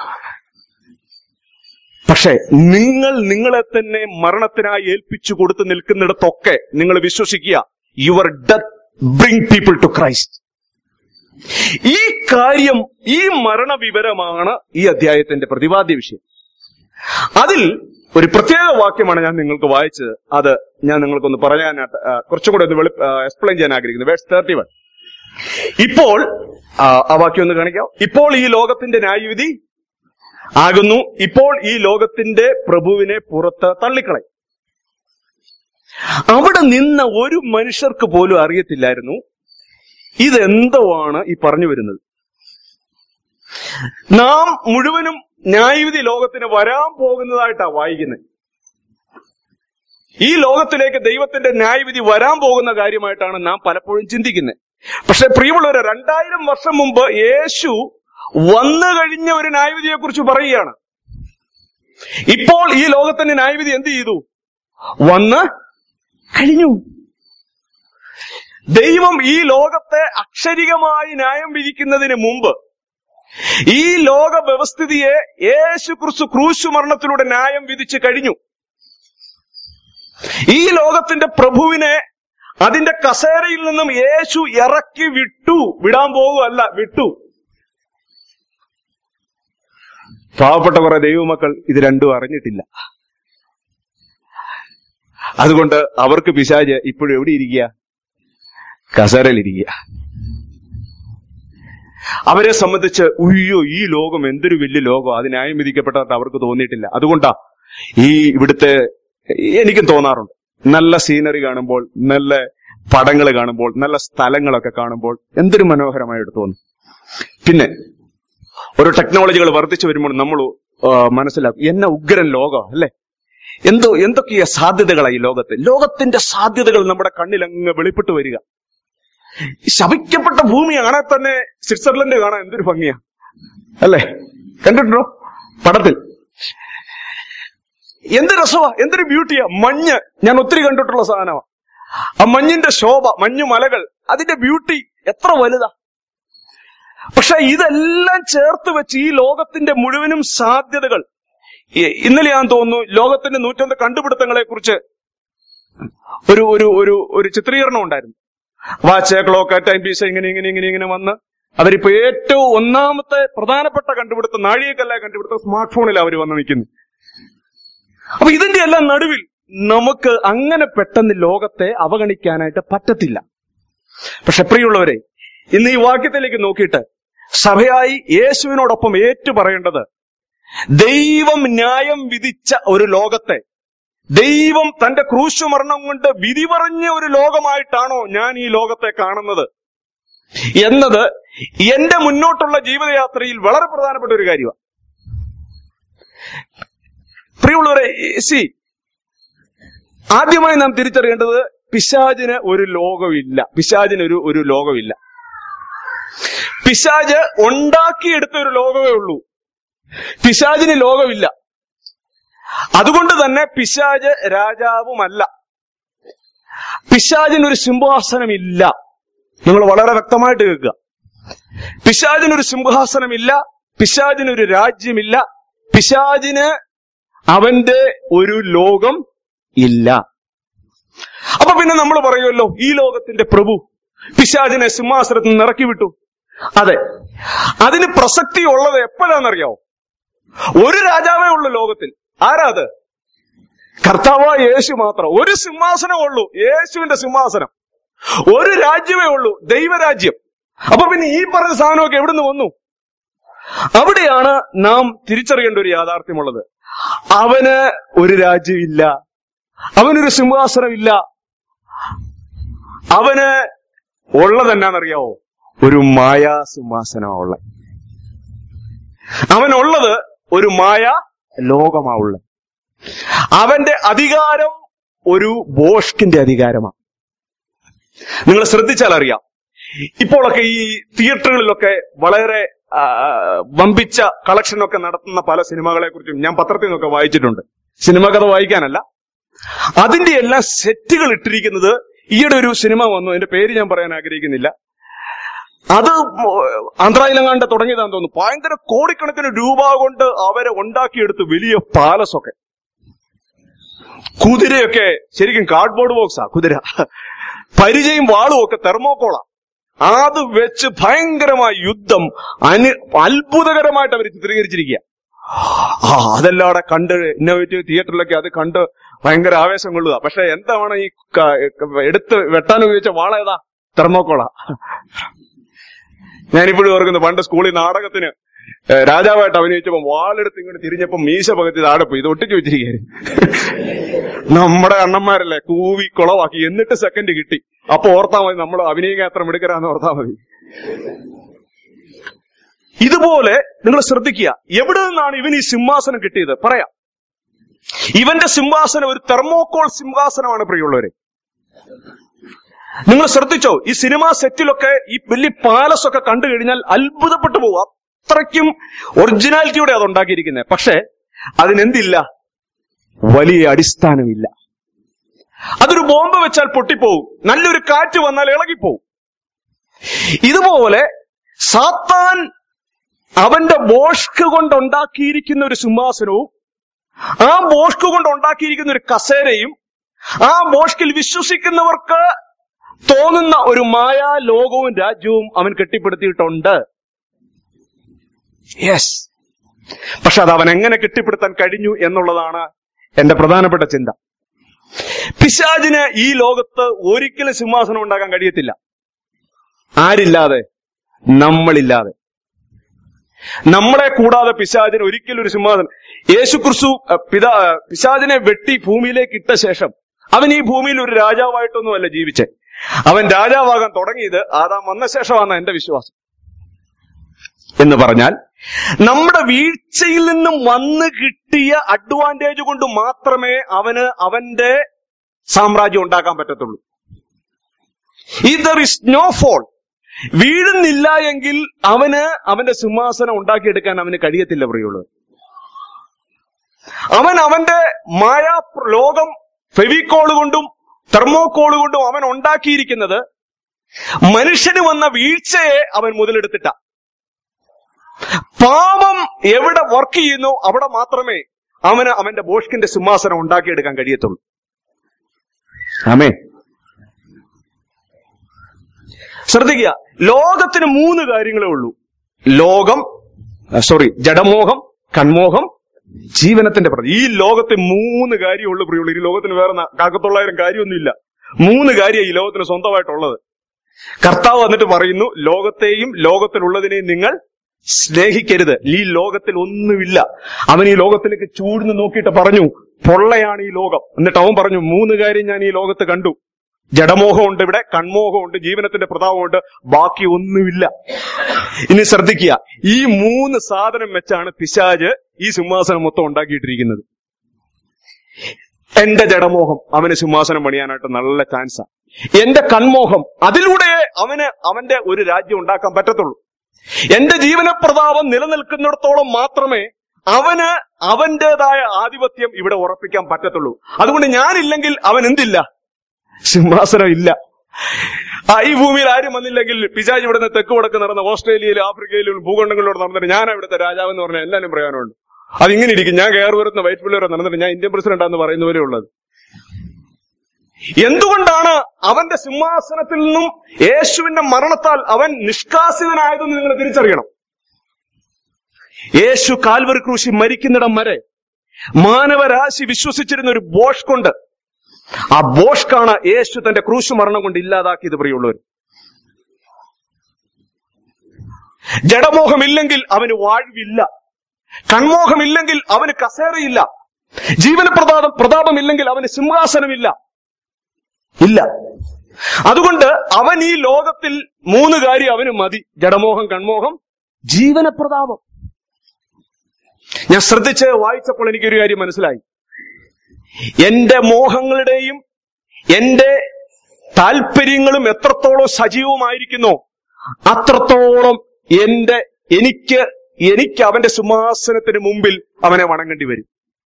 [SPEAKER 1] പക്ഷേ നിങ്ങൾ നിങ്ങളെ തന്നെ മരണത്തിനായി ഏൽപ്പിച്ചു കൊടുത്ത് നിൽക്കുന്നിടത്തൊക്കെ നിങ്ങൾ വിശ്വസിക്കുക your death bring people to Christ ഈ കാര്യം ഈ മരണവിവരമാണ് ഈ അധ്യായത്തിന്റെ പ്രതിപാദ്യ വിഷയം അതിൽ ഒരു പ്രത്യേക വാക്യമാണ് ഞാൻ നിങ്ങൾക്ക് വായിച്ചത് അത് ഞാൻ നിങ്ങൾക്കൊന്ന് പറയാനായിട്ട് ആ, കുറച്ചും കൂടെ ഒന്ന് വെളി എക്സ്പ്ലെയിൻ ചെയ്യാൻ ആഗ്രഹിക്കുന്നു വേഴ്സ് തേർട്ടി വൺ ഇപ്പോൾ ആ, ആ വാക്യം ഒന്ന് കാണിക്കാം ഇപ്പോൾ ഈ ലോകത്തിന്റെ ന്യായവിധി ആകുന്നു ഇപ്പോൾ ഈ ലോകത്തിന്റെ പ്രഭുവിനെ പുറത്ത് തള്ളിക്കളയും അവിടെ നിന്ന ഒരു മനുഷ്യർക്ക് പോലും അറിയത്തില്ലായിരുന്നു ഇതെന്തോ ആണ് ഈ പറഞ്ഞു വരുന്നത് നാം മുഴുവനും ന്യായവിധി ലോകത്തിന് വരാൻ പോകുന്നതായിട്ടാ വായിക്കുന്നത് ഈ ലോകത്തിലേക്ക് ദൈവത്തിന്റെ ന്യായവിധി വരാൻ പോകുന്ന കാര്യമായിട്ടാണ് നാം പലപ്പോഴും ചിന്തിക്കുന്നത് പക്ഷെ പ്രിയമുള്ളവരെ രണ്ടായിരം വർഷം മുമ്പ് യേശു വന്നു കഴിഞ്ഞ ഒരു ന്യായവിധിയെ കുറിച്ച് പറയുകയാണ് ഇപ്പോൾ ഈ ലോകത്തിന്റെ ന്യായവിധി എന്ത് ചെയ്തു വന്ന് കഴിഞ്ഞു ദൈവം ഈ ലോകത്തെ അക്ഷരികമായി ന്യായം വിധിക്കുന്നതിന് മുമ്പ് ഈ ലോക വ്യവസ്ഥിതിയെ യേശു ക്രിസ്തു ക്രൂശു മരണത്തിലൂടെ ന്യായം വിധിച്ചു കഴിഞ്ഞു ഈ ലോകത്തിന്റെ പ്രഭുവിനെ അതിന്റെ കസേരയിൽ നിന്നും യേശു ഇറക്കി വിട്ടു വിടാൻ പോകുകയല്ല വിട്ടു പാവപ്പെട്ട കുറെ ദൈവമക്കൾ ഇത് രണ്ടും അറിഞ്ഞിട്ടില്ല അതുകൊണ്ട് അവർക്ക് പിശാജ് ഇപ്പോഴും എവിടെ ഇരിക്കുക കസേരയിലിരിക്കുക അവരെ സംബന്ധിച്ച് ഉയ്യോ ഈ ലോകം എന്തൊരു വലിയ ലോകം അത് ന്യായം വിധിക്കപ്പെട്ടതായിട്ട് അവർക്ക് തോന്നിയിട്ടില്ല അതുകൊണ്ടാ ഈ ഇവിടുത്തെ എനിക്കും തോന്നാറുണ്ട് നല്ല സീനറി കാണുമ്പോൾ നല്ല പടങ്ങൾ കാണുമ്പോൾ നല്ല സ്ഥലങ്ങളൊക്കെ കാണുമ്പോൾ എന്തൊരു മനോഹരമായിട്ട് തോന്നും പിന്നെ ഓരോ ടെക്നോളജികൾ വർദ്ധിച്ചു വരുമ്പോൾ നമ്മൾ മനസ്സിലാക്കും എന്നെ ഉഗ്രൻ ലോകം അല്ലെ എന്തോ എന്തൊക്കെയാ സാധ്യതകളായി ഈ ലോകത്ത് ലോകത്തിന്റെ സാധ്യതകൾ നമ്മുടെ കണ്ണിൽ അങ്ങ് വെളിപ്പെട്ട് വരിക ഈ ശപിക്കപ്പെട്ട ഭൂമി കാണാൻ തന്നെ സ്വിറ്റ്സർലൻഡ് കാണാൻ എന്തൊരു ഭംഗിയാ അല്ലേ കണ്ടിട്ടുണ്ടോ പടത്തിൽ എന്ത് രസമാ എന്തൊരു ബ്യൂട്ടിയാ മഞ്ഞ് ഞാൻ ഒത്തിരി കണ്ടിട്ടുള്ള സാധനമാ ആ മഞ്ഞിന്റെ ശോഭ മഞ്ഞു മലകൾ അതിന്റെ ബ്യൂട്ടി എത്ര വലുതാ പക്ഷെ ഇതെല്ലാം ചേർത്ത് വെച്ച് ഈ ലോകത്തിന്റെ മുഴുവനും സാധ്യതകൾ ഇ- ഇന്നലെ ഞാൻ തോന്നുന്നു ലോകത്തിന്റെ നൂറ്റൊന്ന് കണ്ടുപിടുത്തങ്ങളെ കുറിച്ച് ഒരു ഒരു ഒരു ഒരു ചിത്രീകരണം ഉണ്ടായിരുന്നു വാച്ച് ക്ലോക്ക് ടൈം പീസ് ഇങ്ങനെ ഇങ്ങനെ ഇങ്ങനെ ഇങ്ങനെ വന്ന് അവരിപ്പോ ഏറ്റവും ഒന്നാമത്തെ പ്രധാനപ്പെട്ട കണ്ടുപിടുത്തം നാഴികക്കല്ല കണ്ടുപിടുത്തം സ്മാർട്ട് ഫോണിൽ അവർ വന്ന് നിൽക്കുന്നു അപ്പൊ ഇതിന്റെ എല്ലാം നടുവിൽ നമുക്ക് അങ്ങനെ പെട്ടെന്ന് ലോകത്തെ അവഗണിക്കാനായിട്ട് പറ്റത്തില്ല പക്ഷെ പ്രിയമുള്ളവരെ ഇന്ന് ഈ വാക്യത്തിലേക്ക് നോക്കിയിട്ട് സഭയായി യേശുവിനോടൊപ്പം ഏറ്റു പറയേണ്ടത് ദൈവം ന്യായം വിധിച്ച ഒരു ലോകത്തെ ദൈവം തന്റെ ക്രൂശുമരണം കൊണ്ട് വിധി പറഞ്ഞ ഒരു ലോകമായിട്ടാണോ ഞാൻ ഈ ലോകത്തെ കാണുന്നത് എന്നത് എന്റെ മുന്നോട്ടുള്ള ജീവിതയാത്രയിൽ വളരെ പ്രധാനപ്പെട്ട ഒരു കാര്യമാണ് പ്രിയമുള്ളവരെ സി ആദ്യമായി നാം തിരിച്ചറിയേണ്ടത് പിശാചിന് ഒരു ലോകമില്ല പിശാചിന് ഒരു ഒരു ലോകമില്ല പിശാജ് ഉണ്ടാക്കിയെടുത്ത ഒരു ലോകമേ ഉള്ളൂ പിശാചിന് ലോകമില്ല അതുകൊണ്ട് തന്നെ പിശാജ് രാജാവുമല്ല പിശാചിന് ഒരു സിംഹാസനമില്ല നിങ്ങൾ വളരെ വ്യക്തമായിട്ട് കേൾക്കുക പിശാചിനൊരു സിംഹാസനമില്ല പിശാചിനൊരു രാജ്യമില്ല പിശാചിന് അവന്റെ ഒരു ലോകം ഇല്ല അപ്പൊ പിന്നെ നമ്മൾ പറയുമല്ലോ ഈ ലോകത്തിന്റെ പ്രഭു പിശാചിനെ സിംഹാസനത്തിൽ നിന്ന് ഇറക്കി വിട്ടു അതെ അതിന് പ്രസക്തി ഉള്ളത് എപ്പോഴാണെന്നറിയാവോ ഒരു രാജാവേ ഉള്ളൂ ലോകത്തിൽ ആരാ അത് കർത്താവ് യേശു മാത്രം ഒരു സിംഹാസനമേ ഉള്ളൂ യേശുവിന്റെ സിംഹാസനം ഒരു രാജ്യമേ ഉള്ളൂ ദൈവരാജ്യം അപ്പൊ പിന്നെ ഈ പറഞ്ഞ സാധനമൊക്കെ എവിടുന്ന് വന്നു അവിടെയാണ് നാം തിരിച്ചറിയേണ്ട ഒരു യാഥാർത്ഥ്യമുള്ളത് അവന് ഒരു രാജ്യമില്ല അവനൊരു സിംഹാസനമില്ല അവന് ഉള്ളത് എന്നാണെന്നറിയാവോ ഒരു മായാ സിംഹാസനമാ ഉള്ളത് അവനുള്ളത് ഒരു മായ ലോകമാ ഉള്ളത് അവന്റെ അധികാരം ഒരു ബോഷ്കിന്റെ അധികാരമാണ് നിങ്ങൾ ശ്രദ്ധിച്ചാൽ അറിയാം ഇപ്പോഴൊക്കെ ഈ തിയേറ്ററുകളിലൊക്കെ വളരെ ആ, വമ്പിച്ച കളക്ഷനൊക്കെ നടത്തുന്ന പല സിനിമകളെ കുറിച്ചും ഞാൻ പത്രത്തിൽ നിന്നൊക്കെ വായിച്ചിട്ടുണ്ട് സിനിമ കഥ വായിക്കാനല്ല അതിന്റെ എല്ലാം സെറ്റുകൾ ഇട്ടിരിക്കുന്നത് ഈയിടെ ഒരു സിനിമ വന്നു എന്റെ പേര് ഞാൻ പറയാൻ ആഗ്രഹിക്കുന്നില്ല അത് ആന്ധ്രയിലെങ്ങാണ്ട് തുടങ്ങിയതാന്ന് തോന്നുന്നു ഭയങ്കര കോടിക്കണക്കിന് രൂപ കൊണ്ട് അവരെ ഉണ്ടാക്കിയെടുത്ത് വലിയ പാലസ് ഒക്കെ കുതിരയൊക്കെ ശരിക്കും കാർഡ്ബോർഡ് ബോക്സാ കുതിര പരിചയം വാളും ഒക്കെ തെർമോക്കോളാ അത് വെച്ച് ഭയങ്കരമായ യുദ്ധം അനു അത്ഭുതകരമായിട്ട് അവർ ചിത്രീകരിച്ചിരിക്കുക ആ അതെല്ലാടെ കണ്ട് ഇന്നോവേറ്റീവ് തിയേറ്ററിലൊക്കെ അത് കണ്ട് ഭയങ്കര ആവേശം കൊള്ളുക പക്ഷെ എന്താണ് ഈ ക- എടുത്ത് വെട്ടാൻ ഉപയോഗിച്ച വാള ഏതാ തെർമോക്കോള ഞാനിപ്പോഴും ഓർക്കുന്നു പണ്ട് സ്കൂളിൽ നാടകത്തിന് ഏഹ്, രാജാവായിട്ട് അഭിനയിച്ചപ്പോ വാളെടുത്ത് ഇങ്ങോട്ട് തിരിഞ്ഞപ്പോ മീശ പകത്തി താഴെ പോയി ഇത് ഒട്ടിച്ചു വെച്ചിരിക്കുകയായിരുന്നു നമ്മുടെ അണ്ണന്മാരല്ലേ കൂവി കുളവാക്കി എന്നിട്ട് സെക്കൻഡ് കിട്ടി അപ്പൊ ഓർത്താ മതി നമ്മൾ അഭിനയിക്കാൻ എത്ര മിടുക്കരാന്ന് ഓർത്താ മതി ഇതുപോലെ നിങ്ങൾ ശ്രദ്ധിക്കുക എവിടെ നിന്നാണ് ഇവൻ ഈ സിംഹാസനം കിട്ടിയത് പറയാം ഇവന്റെ സിംഹാസനം ഒരു തെർമോകോൾ സിംഹാസനമാണ് പ്രിയമുള്ളവരെ നിങ്ങൾ ശ്രദ്ധിച്ചോ ഈ സിനിമാ സെറ്റിലൊക്കെ ഈ വലിയ പാലസ് ഒക്കെ കണ്ടു കഴിഞ്ഞാൽ അത്ഭുതപ്പെട്ടു പോകും അത്രയ്ക്കും ഒറിജിനാലിറ്റിയോടെ അത് ഉണ്ടാക്കിയിരിക്കുന്നത് പക്ഷെ അതിനെന്തില്ല വലിയ അടിസ്ഥാനമില്ല അതൊരു ബോംബ് വെച്ചാൽ പൊട്ടിപ്പോവും നല്ലൊരു കാറ്റ് വന്നാൽ ഇളകിപ്പോവും ഇതുപോലെ സാത്താൻ അവന്റെ ബോഷ്ക്ക് കൊണ്ടുണ്ടാക്കിയിരിക്കുന്ന ഒരു സിംഹാസനവും ആ ബോഷ്ക്ക് കൊണ്ട് ഉണ്ടാക്കിയിരിക്കുന്ന ഒരു കസേരയും ആ ബോഷ്കിൽ വിശ്വസിക്കുന്നവർക്ക് തോന്നുന്ന ഒരു മായാ ലോകവും രാജ്യവും അവൻ കെട്ടിപ്പടുത്തിയിട്ടുണ്ട് യെസ് പക്ഷെ അത് അവൻ എങ്ങനെ കെട്ടിപ്പടുത്താൻ കഴിഞ്ഞു എന്നുള്ളതാണ് എന്റെ പ്രധാനപ്പെട്ട ചിന്ത പിശാജിന് ഈ ലോകത്ത് ഒരിക്കലും സിംഹാസനം ഉണ്ടാക്കാൻ കഴിയത്തില്ല ആരില്ലാതെ നമ്മളില്ലാതെ നമ്മളെ കൂടാതെ പിശാചിന് ഒരിക്കലും ഒരു സിംഹാസനം യേശു ക്രിസ്തു അഹ്, പിതാ അഹ്, പിശാചിനെ വെട്ടി ഭൂമിയിലേക്ക് ഇട്ട ശേഷം അവൻ ഈ ഭൂമിയിൽ ഒരു രാജാവായിട്ടൊന്നുമല്ല ജീവിച്ചേ അവൻ രാജാവാകാൻ തുടങ്ങിയത് ആദാം വന്ന ശേഷമാണ് എന്റെ വിശ്വാസം എന്ന് പറഞ്ഞാൽ നമ്മുടെ വീഴ്ചയിൽ നിന്നും വന്ന് കിട്ടിയ അഡ്വാൻറ്റേജ് കൊണ്ട് മാത്രമേ അവന് അവന്റെ സാമ്രാജ്യം ഉണ്ടാക്കാൻ പറ്റത്തുള്ളൂ if there is no fall വീഴുന്നില്ല എങ്കിൽ അവന് അവന്റെ സിംഹാസനം ഉണ്ടാക്കിയെടുക്കാൻ അവന് കഴിയത്തില്ല പ്രിയുള്ളത് അവൻ അവന്റെ മായാ ലോകം ഫെവിക്കോൾ കൊണ്ടും തെർമോക്കോൾ കൊണ്ടും അവൻ ഉണ്ടാക്കിയിരിക്കുന്നത് മനുഷ്യന് വന്ന വീഴ്ചയെ അവൻ മുതലെടുത്തിട്ട പാപം എവിടെ വർക്ക് ചെയ്യുന്നു അവിടെ മാത്രമേ അവന് അവന്റെ ബോഷ്കിന്റെ സിംഹാസനം ഉണ്ടാക്കിയെടുക്കാൻ കഴിയത്തുള്ളൂ ആമേ ശ്രദ്ധിക്കുക ലോകത്തിന് മൂന്ന് കാര്യങ്ങളേ ഉള്ളൂ ലോകം സോറി ജഡമോഹം കൺമോഹം ജീവനത്തിന്റെ പ്രതി ഈ ലോകത്തെ മൂന്ന് കാര്യമുള്ളൂ പ്രിയുള്ളൂ ഈ ലോകത്തിന് വേറെ ന- കാക്കത്തൊള്ളായിരം കാര്യമൊന്നുമില്ല മൂന്ന് കാര്യം ഈ ലോകത്തിന് സ്വന്തമായിട്ടുള്ളത് കർത്താവ് വന്നിട്ട് പറയുന്നു ലോകത്തെയും ലോകത്തിലുള്ളതിനെയും നിങ്ങൾ സ്നേഹിക്കരുത് ഈ ലോകത്തിൽ ഒന്നുമില്ല അവൻ ഈ ലോകത്തിലേക്ക് ചൂഴ്ന്നു നോക്കിയിട്ട് പറഞ്ഞു പൊള്ളയാണ് ഈ ലോകം എന്നിട്ട് അവൻ പറഞ്ഞു മൂന്ന് കാര്യം ഞാൻ ഈ ലോകത്ത് കണ്ടു ജഡമോഹമുണ്ട് ഇവിടെ കൺമോഹമുണ്ട് ജീവനത്തിന്റെ പ്രതാപമുണ്ട് ബാക്കി ഒന്നുമില്ല ഇനി ശ്രദ്ധിക്കുക ഈ മൂന്ന് സാധനം വെച്ചാണ് പിശാജ് ഈ സിംഹാസനം മൊത്തം ഉണ്ടാക്കിയിട്ടിരിക്കുന്നത് എന്റെ ജഡമോഹം അവന് സിംഹാസനം പണിയാനായിട്ട് നല്ല ചാൻസാ എന്റെ കൺമോഹം അതിലൂടെ അവന് അവന്റെ ഒരു രാജ്യം ഉണ്ടാക്കാൻ പറ്റത്തുള്ളൂ എന്റെ ജീവനപ്രതാപം നിലനിൽക്കുന്നിടത്തോളം മാത്രമേ അവന് അവന്റേതായ ആധിപത്യം ഇവിടെ ഉറപ്പിക്കാൻ പറ്റത്തുള്ളൂ അതുകൊണ്ട് ഞാനില്ലെങ്കിൽ അവൻ എന്തില്ല സിംഹാസനം ഇല്ല ആ ഈ ഭൂമിയിൽ ആരും വന്നില്ലെങ്കിൽ പിശാജ് ഇവിടുന്ന് തെക്ക് വടക്ക് നടന്ന ഓസ്ട്രേലിയയിലും ആഫ്രിക്കയിലും ഭൂഖണ്ഡങ്ങളിലൂടെ നടന്നിട്ട് ഞാനാ ഇവിടുത്തെ രാജാവ് എന്ന് പറഞ്ഞാൽ എല്ലാവരും പ്രയോജനമുണ്ട് അതിങ്ങനെ ഇരിക്കും ഞാൻ കയറി വരുന്ന വൈറ്റ് പിള്ളേരെ നടന്നിട്ട് ഞാൻ ഇന്ത്യൻ പ്രസിഡന്റ് ആണെന്ന് പറയുന്ന പോലെ ഉള്ളത് എന്തുകൊണ്ടാണ് അവന്റെ സിംഹാസനത്തിൽ നിന്നും യേശുവിന്റെ മരണത്താൽ അവൻ നിഷ്കാസിതനായതെന്ന് നിങ്ങൾ തിരിച്ചറിയണം യേശു കാൽവറി ക്രൂശി മരിക്കുന്നിടം വരെ മാനവരാശി വിശ്വസിച്ചിരുന്ന ഒരു ബോഷ് കൊണ്ട് ആ ബോഷ്കാണ് യേശു തന്റെ ക്രൂശ് മരണം കൊണ്ട് ഇല്ലാതാക്കിയത് പ്രിയമുള്ളവർ ജഡമോഹമില്ലെങ്കിൽ അവന് വാഴ്വില്ല കൺമോഹമില്ലെങ്കിൽ അവന് കസേരയില്ല ജീവന പ്രതാപം പ്രതാപമില്ലെങ്കിൽ അവന് സിംഹാസനമില്ല ഇല്ല അതുകൊണ്ട് അവൻ ഈ ലോകത്തിൽ മൂന്ന് കാര്യം അവന് മതി ജഡമോഹം കൺമോഹം ജീവന പ്രതാപം ഞാൻ ശ്രദ്ധിച്ച് വായിച്ചപ്പോൾ എനിക്കൊരു കാര്യം മനസ്സിലായി എന്റെ മോഹങ്ങളുടെയും എന്റെ താല്പര്യങ്ങളും എത്രത്തോളം സജീവമായിരിക്കുന്നോ അത്രത്തോളം എന്റെ എനിക്ക് എനിക്ക് അവന്റെ സിംഹാസനത്തിന് മുമ്പിൽ അവനെ വണങ്ങേണ്ടി വരും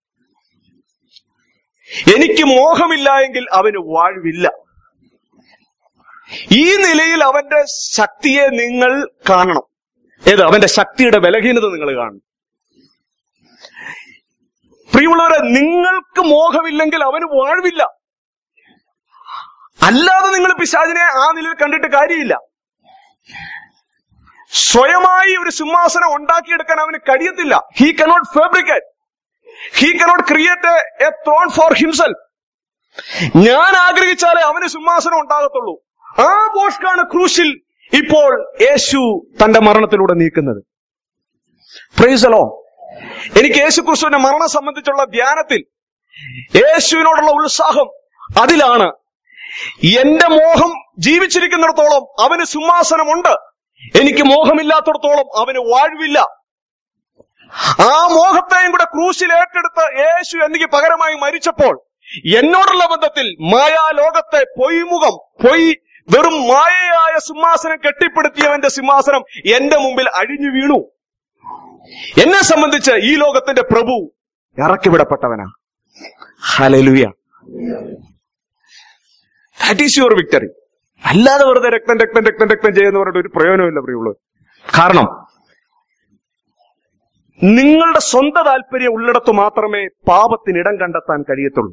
[SPEAKER 1] എനിക്ക് മോഹമില്ല എങ്കിൽ അവന് വാഴ്വില്ല ഈ നിലയിൽ അവന്റെ ശക്തിയെ നിങ്ങൾ കാണണം ഏത് അവന്റെ ശക്തിയുടെ ബലഹീനത നിങ്ങൾ കാണണം പ്രിയമുള്ളവരെ നിങ്ങൾക്ക് മോഹമില്ലെങ്കിൽ അവന് വാഴ്വില്ല അല്ലാതെ നിങ്ങൾ പിശാചിനെ ആ നിലയിൽ കണ്ടിട്ട് കാര്യമില്ല സ്വയമായി ഒരു സിംഹാസനം ഉണ്ടാക്കിയെടുക്കാൻ അവന് കഴിയത്തില്ല he cannot fabricate he cannot create a throne for himself ഞാൻ ആഗ്രഹിച്ചാലേ അവന് സിംഹാസനം ഉണ്ടാകത്തുള്ളൂ ആ ബോഷ്കാണ് ക്രൂശിൽ ഇപ്പോൾ യേശു തന്റെ മരണത്തിലൂടെ നീക്കുന്നത് പ്രൈസലോ എനിക്ക് യേശു ക്രിസ്തുവിന്റെ മരണം സംബന്ധിച്ചുള്ള ധ്യാനത്തിൽ യേശുവിനോടുള്ള ഉത്സാഹം അതിലാണ് എന്റെ മോഹം ജീവിച്ചിരിക്കുന്നിടത്തോളം അവന് സിംഹാസനമുണ്ട് എനിക്ക് മോഹമില്ലാത്തിടത്തോളം അവന് വാഴ്വില്ല ആ മോഹത്തെയും കൂടെ ക്രൂശിൽ ഏറ്റെടുത്ത് യേശു എനിക്ക് പകരമായി മരിച്ചപ്പോൾ എന്നോടുള്ള ബന്ധത്തിൽ മായാലോകത്തെ പൊയ്മുഖം പൊയ് വെറും മായയായ സിംഹാസനം കെട്ടിപ്പടുത്തിയവന്റെ സിംഹാസനം എന്റെ മുമ്പിൽ അഴിഞ്ഞു വീണു എന്നെ സംബന്ധിച്ച് ഈ ലോകത്തിന്റെ പ്രഭു ഇറക്കിവിടപ്പെട്ടവനാ hallelujah that is your victory അല്ലാതെ വെറുതെ രക്തം രക്തം രക്തം രക്തം ചെയ്യുന്ന പറഞ്ഞിട്ട് ഒരു പ്രയോജനമില്ല പ്രിയുള്ളത് കാരണം നിങ്ങളുടെ സ്വന്തം താല്പര്യം ഉള്ളിടത്ത് മാത്രമേ പാപത്തിന് ഇടം കണ്ടെത്താൻ കഴിയത്തുള്ളൂ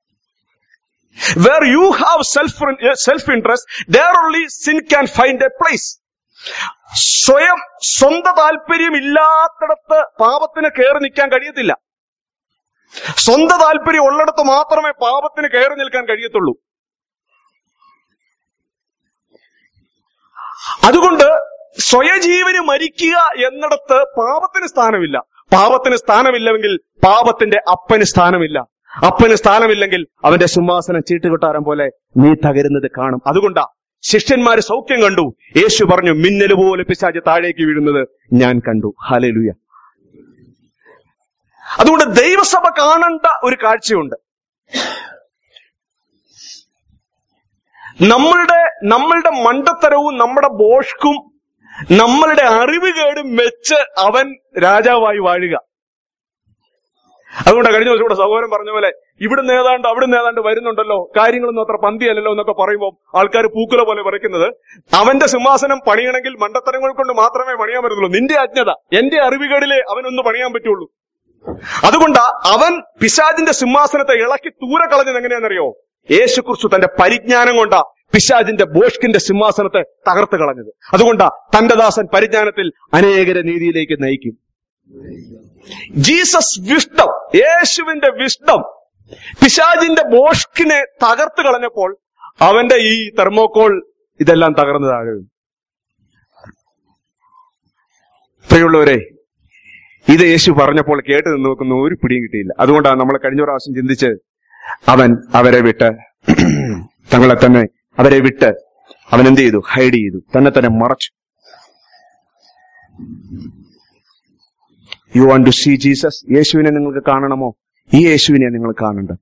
[SPEAKER 1] where you have self self interest there only sin can find a place സ്വയം സ്വന്തം താല്പര്യം ഇല്ലാത്തിടത്ത് പാപത്തിന് കയറി നിൽക്കാൻ കഴിയത്തില്ല സ്വന്തം താല്പര്യം ഉള്ളിടത്ത് മാത്രമേ പാപത്തിന് കയറി നിൽക്കാൻ കഴിയത്തുള്ളൂ അതുകൊണ്ട് സ്വയജീവന് മരിക്കുക എന്നിടത്ത് പാപത്തിന് സ്ഥാനമില്ല പാപത്തിന് സ്ഥാനമില്ലെങ്കിൽ പാപത്തിന്റെ അപ്പന് സ്ഥാനമില്ല അപ്പന് സ്ഥാനമില്ലെങ്കിൽ അവന്റെ സിംഹാസനം ചീട്ടുകൊട്ടാരം പോലെ നീ തകരുന്നത് കാണും അതുകൊണ്ടാ ശിഷ്യന്മാര് സൗഖ്യം കണ്ടു യേശു പറഞ്ഞു മിന്നൽ പോലെ പിശാച് താഴേക്ക് വീഴുന്നത് ഞാൻ കണ്ടു ഹലലുയ അതുകൊണ്ട് ദൈവസഭ കാണേണ്ട ഒരു കാഴ്ചയുണ്ട് നമ്മളുടെ നമ്മളുടെ മണ്ടത്തരവും നമ്മുടെ ബോഷ്കും നമ്മളുടെ അറിവുകേടും വെച്ച് അവൻ രാജാവായി വാഴുക അതുകൊണ്ട് കഴിഞ്ഞ ദിവസം ഇവിടെ സഹോദരൻ പറഞ്ഞ പോലെ ഇവിടുന്ന് ഏതാണ്ട് അവിടുന്ന് ഏതാണ്ട് വരുന്നുണ്ടല്ലോ കാര്യങ്ങളൊന്നും അത്ര പന്തിയല്ലല്ലോ എന്നൊക്കെ പറയുമ്പോൾ ആൾക്കാർ പൂക്കുല പോലെ പറിക്കുന്നത് അവന്റെ സിംഹാസനം പണിയണമെങ്കിൽ മണ്ടത്തരങ്ങൾ കൊണ്ട് മാത്രമേ പണിയാൻ പറ്റുള്ളൂ നിന്റെ അജ്ഞത എന്റെ അറിവുകേടിലെ അവനൊന്ന് പണിയാൻ പറ്റുള്ളൂ അതുകൊണ്ടാ അവൻ പിശാജിന്റെ സിംഹാസനത്തെ ഇളക്കി ദൂരെ കളഞ്ഞത് എങ്ങനെയാണെന്നറിയോ യേശുക്രിസ്തു തന്റെ പരിജ്ഞാനം കൊണ്ടാ പിശാജിന്റെ ബോഷ്കിന്റെ സിംഹാസനത്തെ തകർത്ത് കളഞ്ഞത് അതുകൊണ്ടാ തന്റെ ദാസൻ പരിജ്ഞാനത്തിൽ അനേകരെ നീതിയിലേക്ക് നയിക്കും ജീസസ് വിഷ്ടം യേശുവിന്റെ വിഷ്ടം പിശാജിന്റെ ബോഷ്കിനെ തകർത്ത് കളഞ്ഞപ്പോൾ അവന്റെ ഈ തെർമോക്കോൾ ഇതെല്ലാം തകർന്നു താഴെ വീണു. പ്രിയമുള്ളവരെ ഇത് യേശു പറഞ്ഞപ്പോൾ കേട്ട് നിന്ന് നോക്കുന്ന ഒരു പിടിയും കിട്ടിയില്ല അതുകൊണ്ടാണ് നമ്മൾ കഴിഞ്ഞ പ്രാവശ്യം ചിന്തിച്ച് അവൻ അവരെ വിട്ട് തങ്ങളെ തന്നെ അവരെ വിട്ട് അവൻ എന്ത് ചെയ്തു ഹൈഡ് ചെയ്തു തന്നെ തന്നെ മറച്ചു you want to see Jesus യേശുവിനെ നിങ്ങൾക്ക് കാണണമോ ഈ യേശുവിനെ നിങ്ങൾ കാണേണ്ടത്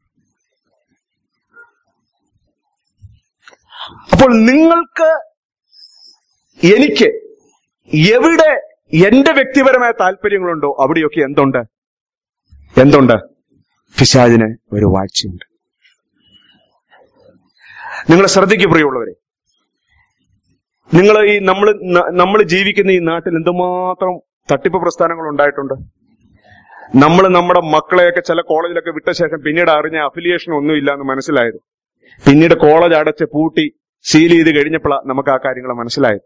[SPEAKER 1] അപ്പോൾ നിങ്ങൾക്ക് എനിക്ക് എവിടെ എന്റെ വ്യക്തിപരമായ താല്പര്യങ്ങളുണ്ടോ അവിടെയൊക്കെ എന്തുണ്ട് എന്തുണ്ട് പിശാചിന് ഒരു വാഴ്ചയുണ്ട് നിങ്ങൾ ശ്രദ്ധിക്കുക പ്രിയമുള്ളവരെ നിങ്ങൾ ഈ നമ്മൾ നമ്മൾ ജീവിക്കുന്ന ഈ നാട്ടിൽ എന്തുമാത്രം തട്ടിപ്പ് പ്രസ്ഥാനങ്ങൾ ഉണ്ടായിട്ടുണ്ട് നമ്മൾ നമ്മുടെ മക്കളെയൊക്കെ ചില കോളേജിലൊക്കെ വിട്ട ശേഷം പിന്നീട് അറിഞ്ഞ അഫിലിയേഷൻ ഒന്നും ഇല്ല എന്ന് മനസ്സിലായത് പിന്നീട് കോളേജ് അടച്ച് പൂട്ടി സീൽ ചെയ്ത് കഴിഞ്ഞപ്പോഴാണ് നമുക്ക് ആ കാര്യങ്ങൾ മനസ്സിലായത്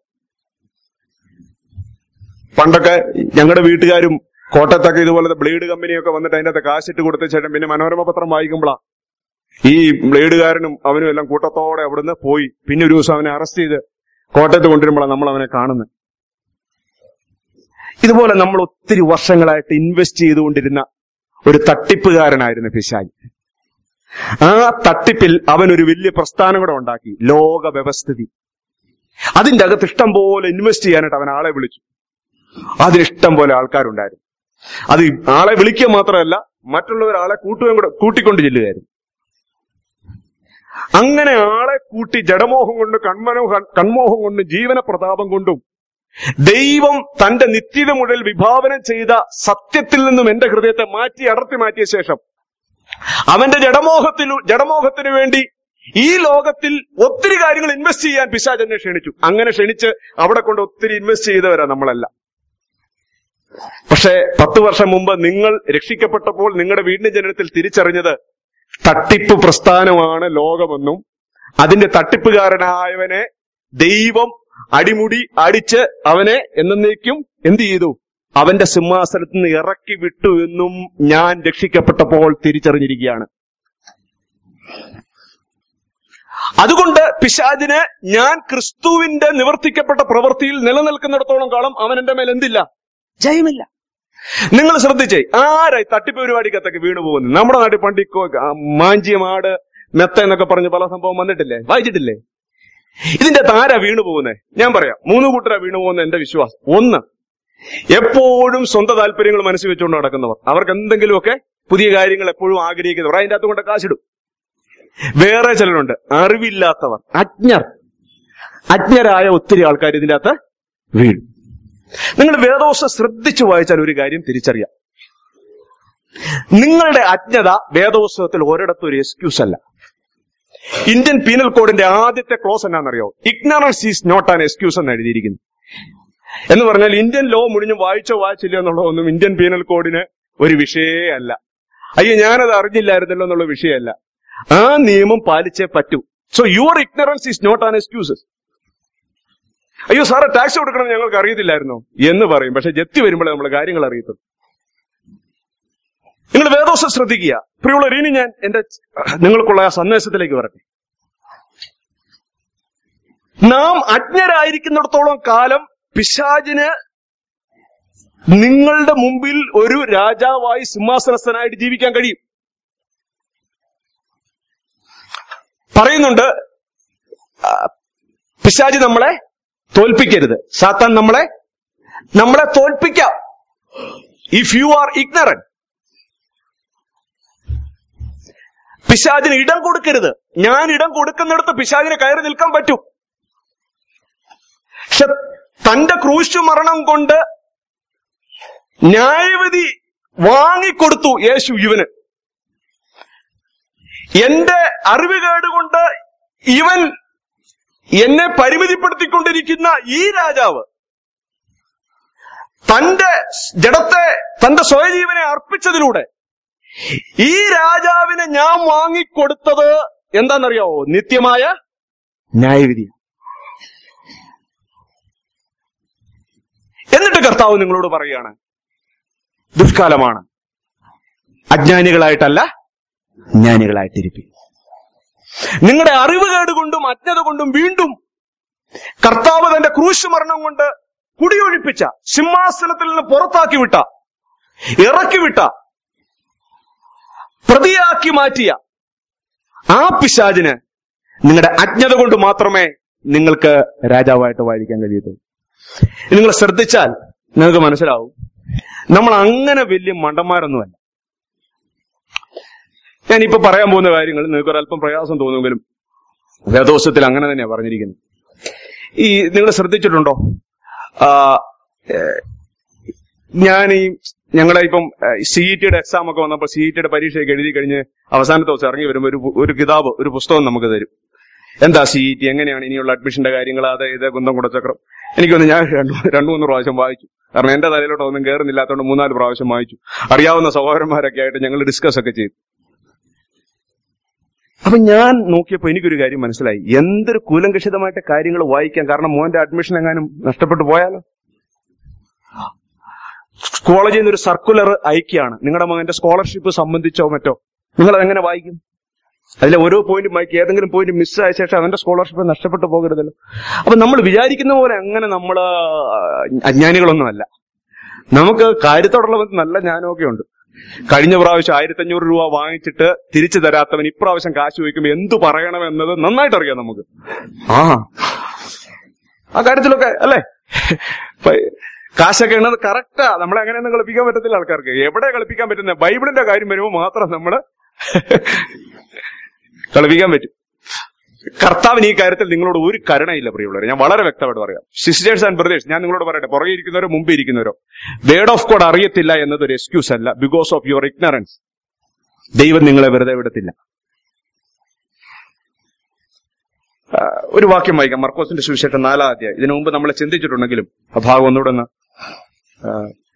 [SPEAKER 1] പണ്ടൊക്കെ ഞങ്ങളുടെ വീട്ടുകാരും കോട്ടയത്തൊക്കെ ഇതുപോലത്തെ ബ്ലേഡ് കമ്പനിയൊക്കെ വന്നിട്ട് അതിന്റെ അകത്ത് കാശിട്ട് കൊടുത്ത ശേഷം പിന്നെ മനോരമ പത്രം വായിക്കുമ്പോഴാ ഈ ബ്ലേഡുകാരനും അവനും എല്ലാം കൂട്ടത്തോടെ അവിടുന്ന് പോയി പിന്നെ ഒരു ദിവസം അവനെ അറസ്റ്റ് ചെയ്ത് കോട്ടയത്ത് കൊണ്ടുവരുമ്പോഴാണ് നമ്മൾ അവനെ കാണുന്നത് ഇതുപോലെ നമ്മൾ ഒത്തിരി വർഷങ്ങളായിട്ട് ഇൻവെസ്റ്റ് ചെയ്തുകൊണ്ടിരുന്ന ഒരു തട്ടിപ്പുകാരനായിരുന്നു പിശാജ് ആ തട്ടിപ്പിൽ അവൻ ഒരു വലിയ പ്രസ്ഥാനം കൂടെ ഉണ്ടാക്കി ലോക വ്യവസ്ഥിതി അതിന്റെ അകത്ത് ഇഷ്ടം പോലെ ഇൻവെസ്റ്റ് ചെയ്യാനായിട്ട് അവൻ ആളെ വിളിച്ചു അതിനിഷ്ടം പോലെ ആൾക്കാരുണ്ടായിരുന്നു അത് ആളെ വിളിക്കുക മാത്രമല്ല മറ്റുള്ളവർ ആളെ കൂട്ടുകയും കൂടെ കൂട്ടിക്കൊണ്ട് ചെല്ലുകയായിരുന്നു അങ്ങനെ ആളെ കൂട്ടി ജഡമോഹം കൊണ്ട് കൺമനോഹ കൺമോഹം കൊണ്ടും ജീവന പ്രതാപം കൊണ്ടും ദൈവം തന്റെ നിത്യത മുതൽ വിഭാവനം ചെയ്ത സത്യത്തിൽ നിന്നും എന്റെ ഹൃദയത്തെ മാറ്റി അടർത്തി മാറ്റിയ ശേഷം അവന്റെ ജഡമോഹത്തിൽ ജഡമോഹത്തിന് വേണ്ടി ഈ ലോകത്തിൽ ഒത്തിരി കാര്യങ്ങൾ ഇൻവെസ്റ്റ് ചെയ്യാൻ പിശാജ് എന്നെ ക്ഷണിച്ചു അങ്ങനെ ക്ഷണിച്ച് അവിടെ കൊണ്ട് ഒത്തിരി ഇൻവെസ്റ്റ് ചെയ്തവരാ നമ്മളല്ല പക്ഷേ പത്ത് വർഷം മുമ്പ് നിങ്ങൾ രക്ഷിക്കപ്പെട്ടപ്പോൾ നിങ്ങളുടെ വീടിന്റെ ജനനത്തിൽ തിരിച്ചറിഞ്ഞത് തട്ടിപ്പ് പ്രസ്ഥാനമാണ് ലോകമെന്നും അതിന്റെ തട്ടിപ്പുകാരനായവനെ ദൈവം അടിമുടി അടിച്ച് അവനെ എന്നേക്കും എന്ത് ചെയ്തു അവന്റെ സിംഹാസനത്തിൽ നിന്ന് ഇറക്കി വിട്ടു എന്നും ഞാൻ രക്ഷിക്കപ്പെട്ടപ്പോൾ തിരിച്ചറിഞ്ഞിരിക്കുകയാണ് അതുകൊണ്ട് പിശാദിന് ഞാൻ ക്രിസ്തുവിന്റെ നിവർത്തിക്കപ്പെട്ട പ്രവൃത്തിയിൽ നിലനിൽക്കുന്നിടത്തോളം കാലം അവൻ എന്റെ മേൽ എന്തില്ല ജയമില്ല നിങ്ങൾ ശ്രദ്ധിച്ചേ ആരായി തട്ടിപ്പ് പരിപാടിക്കത്തൊക്കെ വീണു പോകുന്നത് നമ്മുടെ നാട്ടിൽ പണ്ട് ഈ കോ- ആ മാഞ്ചിയ മാട് മെത്ത എന്നൊക്കെ പറഞ്ഞ് പല സംഭവം വന്നിട്ടില്ലേ വായിച്ചിട്ടില്ലേ ഇതിന്റെ അകത്ത് ആരാ വീണു പോകുന്നത് ഞാൻ പറയാം മൂന്ന് കൂട്ടരാ വീണു പോകുന്ന എന്റെ വിശ്വാസം ഒന്ന് എപ്പോഴും സ്വന്തം താല്പര്യങ്ങൾ മനസ്സിൽ വെച്ചുകൊണ്ട് നടക്കുന്നവർ അവർക്ക് എന്തെങ്കിലുമൊക്കെ പുതിയ കാര്യങ്ങൾ എപ്പോഴും ആഗ്രഹിക്കുന്നവർ അതിന്റെ അകത്ത് കൊണ്ട് കാശിടും വേറെ ചിലരുണ്ട് അറിവില്ലാത്തവർ അജ്ഞർ അജ്ഞരായ ഒത്തിരി ആൾക്കാർ ഇതിന്റെ അകത്ത് വീഴും നിങ്ങൾ വേദോസം ശ്രദ്ധിച്ചു വായിച്ചാൽ ഒരു കാര്യം തിരിച്ചറിയാം നിങ്ങളുടെ അജ്ഞത വേദോത്സവത്തിൽ ഒരിടത്തും ഒരു എക്സ്ക്യൂസ് അല്ല ഇന്ത്യൻ പീനൽ കോഡിന്റെ ആദ്യത്തെ ക്ലോസ് എന്നാണെന്നറിയോ ignorance is not an excuse എന്ന് എഴുതിയിരിക്കുന്നു എന്ന് പറഞ്ഞാൽ ഇന്ത്യൻ ലോ മുടിഞ്ഞും വായിച്ചോ വായിച്ചില്ല എന്നുള്ളതൊന്നും ഇന്ത്യൻ പീനൽ കോഡിന് ഒരു വിഷയേ അല്ല അയ്യോ ഞാനത് അറിഞ്ഞില്ലായിരുന്നല്ലോ എന്നുള്ള വിഷയമല്ല ആ നിയമം പാലിച്ചേ പറ്റൂ so your ignorance is not an excuses അയ്യോ സാറേ ടാക്സ് കൊടുക്കണം ഞങ്ങൾക്ക് അറിയത്തില്ലായിരുന്നോ എന്ന് പറയും പക്ഷെ ജപ്തി വരുമ്പോഴേ നമ്മൾ കാര്യങ്ങൾ അറിയത്തുള്ളൂ നിങ്ങൾ വേദോസം ശ്രദ്ധിക്കുക പ്രിയമുള്ളവർ ഇനി ഞാൻ എന്റെ നിങ്ങൾക്കുള്ള ആ സന്ദേശത്തിലേക്ക് വരട്ടെ നാം അജ്ഞരായിരിക്കുന്നിടത്തോളം കാലം പിശാചിന് നിങ്ങളുടെ മുമ്പിൽ ഒരു രാജാവായി സിംഹാസനസ്ഥനായിട്ട് ജീവിക്കാൻ കഴിയും പറയുന്നുണ്ട് ആ, പിശാചി നമ്മളെ തോൽപ്പിക്കരുത് സാത്താൻ നമ്മളെ നമ്മളെ തോൽപ്പിക്കാം ഇഫ് യു ആർ ഇഗ്നറന്റ് പിശാചിന് ഇടം കൊടുക്കരുത് ഞാൻ ഇടം കൊടുക്കുന്നിടത്ത് പിശാചിന് കയറി നിൽക്കാൻ പറ്റും പക്ഷെ തന്റെ ക്രൂശു മരണം കൊണ്ട് ന്യായവിധി വാങ്ങിക്കൊടുത്തു യേശു ഇവന് എന്റെ അറിവുകേട് കൊണ്ട് ഇവൻ എന്നെ പരിമിതിപ്പെടുത്തിക്കൊണ്ടിരിക്കുന്ന ഈ രാജാവ് തന്റെ ജഡത്തെ തന്റെ സ്വയജീവനെ അർപ്പിച്ചതിലൂടെ ഈ രാജാവിനെ ഞാൻ വാങ്ങിക്കൊടുത്തത് എന്താണെന്നറിയാവോ നിത്യമായ ന്യായവിധി എന്നിട്ട് കർത്താവ് നിങ്ങളോട് പറയുകയാണ് ദുഷ്കാലമാണ് അജ്ഞാനികളായിട്ടല്ല ജ്ഞാനികളായിട്ടിരിക്കും നിങ്ങളുടെ അറിവുകേട് കൊണ്ടും അജ്ഞത കൊണ്ടും വീണ്ടും കർത്താവ് തന്റെ ക്രൂശ് മരണം കൊണ്ട് കുടിയൊഴിപ്പിച്ച സിംഹാസനത്തിൽ നിന്ന് പുറത്താക്കി വിട്ട ഇറക്കി വിട്ട പ്രതിയാക്കി മാറ്റിയ ആ പിശാചിന് നിങ്ങളുടെ അജ്ഞത കൊണ്ട് മാത്രമേ നിങ്ങൾക്ക് രാജാവായിട്ട് വാഴിക്കാൻ കഴിയത്തുള്ളൂ നിങ്ങൾ ശ്രദ്ധിച്ചാൽ നിങ്ങൾക്ക് മനസ്സിലാവും നമ്മൾ അങ്ങനെ വലിയ മണ്ടന്മാരൊന്നുമല്ല ഞാനിപ്പോ പറയാൻ പോകുന്ന കാര്യങ്ങൾ നിങ്ങൾക്ക് ഒരല്പം പ്രയാസം തോന്നുമെങ്കിലും വേദോസത്തിൽ അങ്ങനെ തന്നെയാണ് പറഞ്ഞിരിക്കുന്നത് ഈ നിങ്ങൾ ശ്രദ്ധിച്ചിട്ടുണ്ടോ ആ, ഏ, ഞാൻ ഈ ഞങ്ങളെ ഇപ്പം സി ഇ ടിയുടെ എക്സാം ഒക്കെ വന്നപ്പോൾ സി ഇ ടിയുടെ പരീക്ഷയൊക്കെ എഴുതി കഴിഞ്ഞ് അവസാനത്തെ ദിവസം ഇറങ്ങി വരുമ്പോൾ ഒരു പു- ഒരു കിതാബ് ഒരു പുസ്തകം നമുക്ക് തരും എന്താ സി ഇ ടി എങ്ങനെയാണ് ഇനിയുള്ള അഡ്മിഷന്റെ കാര്യങ്ങൾ അത് ഇത് കുന്തം കുടച്ചക്രം എനിക്കൊന്ന് ഞാൻ രണ്ടു രണ്ടു മൂന്ന് പ്രാവശ്യം വായിച്ചു കാരണം എന്റെ തലയിലോട്ട് ഒന്നും കയറുന്നില്ലാത്തതുകൊണ്ട് മൂന്നാല് പ്രാവശ്യം വായിച്ചു അറിയാവുന്ന സഹോദരന്മാരൊക്കെ ആയിട്ട് ഞങ്ങൾ ഡിസ്കസ് ഒക്കെ ചെയ്തു അപ്പൊ ഞാൻ നോക്കിയപ്പോ എനിക്കൊരു കാര്യം മനസ്സിലായി എന്തൊരു കൂലങ്കഷിതമായിട്ട് കാര്യങ്ങൾ വായിക്കാം കാരണം മോന്റെ അഡ്മിഷൻ എങ്ങാനും നഷ്ടപ്പെട്ടു പോയാലോ കോളേജിൽ നിന്ന് ഒരു സർക്കുലർ അയക്കുകയാണ് നിങ്ങളുടെ മകന്റെ സ്കോളർഷിപ്പ് സംബന്ധിച്ചോ മറ്റോ നിങ്ങൾ അതെങ്ങനെ വായിക്കും അതിലെ ഓരോ പോയിന്റും വായിക്കും ഏതെങ്കിലും പോയിന്റ് മിസ്സായ ശേഷം അവന്റെ സ്കോളർഷിപ്പ് നഷ്ടപ്പെട്ടു പോകരുതല്ലോ അപ്പൊ നമ്മൾ വിചാരിക്കുന്ന പോലെ അങ്ങനെ നമ്മൾ അജ്ഞാനികളൊന്നുമല്ല നമുക്ക് കാര്യത്തോടുള്ള ബന്ധം നല്ല ജ്ഞാനമൊക്കെ ഉണ്ട് കഴിഞ്ഞ പ്രാവശ്യം ആയിരത്തഞ്ഞൂറ് രൂപ വാങ്ങിച്ചിട്ട് തിരിച്ചു തരാത്തവൻ ഇപ്രാവശ്യം കാശ് ചോദിക്കുമ്പോൾ എന്തു പറയണമെന്നത് നന്നായിട്ട് അറിയാം നമുക്ക് ആ ആ കാര്യത്തിലൊക്കെ അല്ലേ പ- കാശൊക്കെ എണ്ണത് കറക്റ്റാ നമ്മളെ അങ്ങനെയൊന്നും കളിപ്പിക്കാൻ പറ്റത്തില്ല ആൾക്കാർക്ക് എവിടെ കളിപ്പിക്കാൻ പറ്റുന്ന ബൈബിളിന്റെ കാര്യം വരുമ്പോൾ മാത്രം നമ്മള് കളിപ്പിക്കാൻ പറ്റും കർത്താവിന് ഈ കാര്യത്തിൽ നിങ്ങളോട് ഒരു കരുണയില്ല പ്രിയമുള്ളവരെ ഞാൻ വളരെ വ്യക്തമായിട്ട് പറയാം സിസ്റ്റേഴ്സ് ആൻഡ് ബ്രദേഴ്സ് ഞാൻ നിങ്ങളോട് പറയട്ടെ പുറകെ ഇരിക്കുന്നവരോ മുമ്പ് ഇരിക്കുന്നവരോ വേർഡ് ഓഫ് കോഡ് അറിയത്തില്ല എന്നത് ഒരു എക്സ്ക്യൂസ് അല്ല ബിക്കോസ് ഓഫ് യുവർ ഇഗ്നറൻസ് ദൈവം നിങ്ങളെ വെറുതെ വിടത്തില്ല ആ, ഒരു വാക്യം വായിക്കാം മർക്കോസിന്റെ സുവിശേഷം നാലാം അധ്യായം ഇതിനു മുമ്പ് നമ്മൾ ചിന്തിച്ചിട്ടുണ്ടെങ്കിലും ആ ഭാഗം ഒന്നുകൂടെ ഒന്ന് ആ,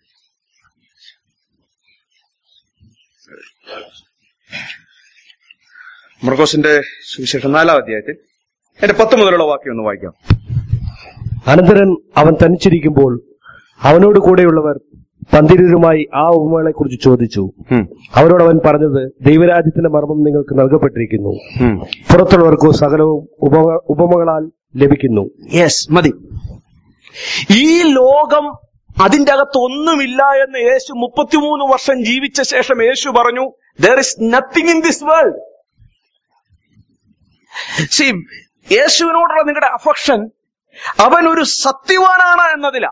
[SPEAKER 1] മർക്കോസിന്റെ സുവിശേഷം നാലാം അധ്യായത്തിൽ എന്റെ പത്ത് മുതലുള്ള വാക്യം ഒന്ന് വായിക്കാം
[SPEAKER 2] അനന്തരൻ അവൻ തനിച്ചിരിക്കുമ്പോൾ അവനോട് കൂടെയുള്ളവർ പന്തിരരുമായി ആ ഉപമകളെ കുറിച്ച് ചോദിച്ചു
[SPEAKER 1] ഉം,
[SPEAKER 2] അവരോട് അവൻ പറഞ്ഞത് ദൈവരാജ്യത്തിന്റെ മർമ്മം നിങ്ങൾക്ക് നൽകപ്പെട്ടിരിക്കുന്നു
[SPEAKER 1] ഉം.
[SPEAKER 2] പുറത്തുള്ളവർക്കോ സകലവും ഉപമ- ഉപമകളാൽ ലഭിക്കുന്നു
[SPEAKER 1] യെസ് മതി ഈ ലോകം അതിന്റെ അകത്ത് ഒന്നുമില്ല എന്ന് യേശു മുപ്പത്തിമൂന്ന് വർഷം ജീവിച്ച ശേഷം യേശു പറഞ്ഞു there is nothing in this world see യേശുവിനോടുള്ള നിങ്ങളുടെ അഫക്ഷൻ അവൻ ഒരു സത്യവാനാണ് എന്നതിലാ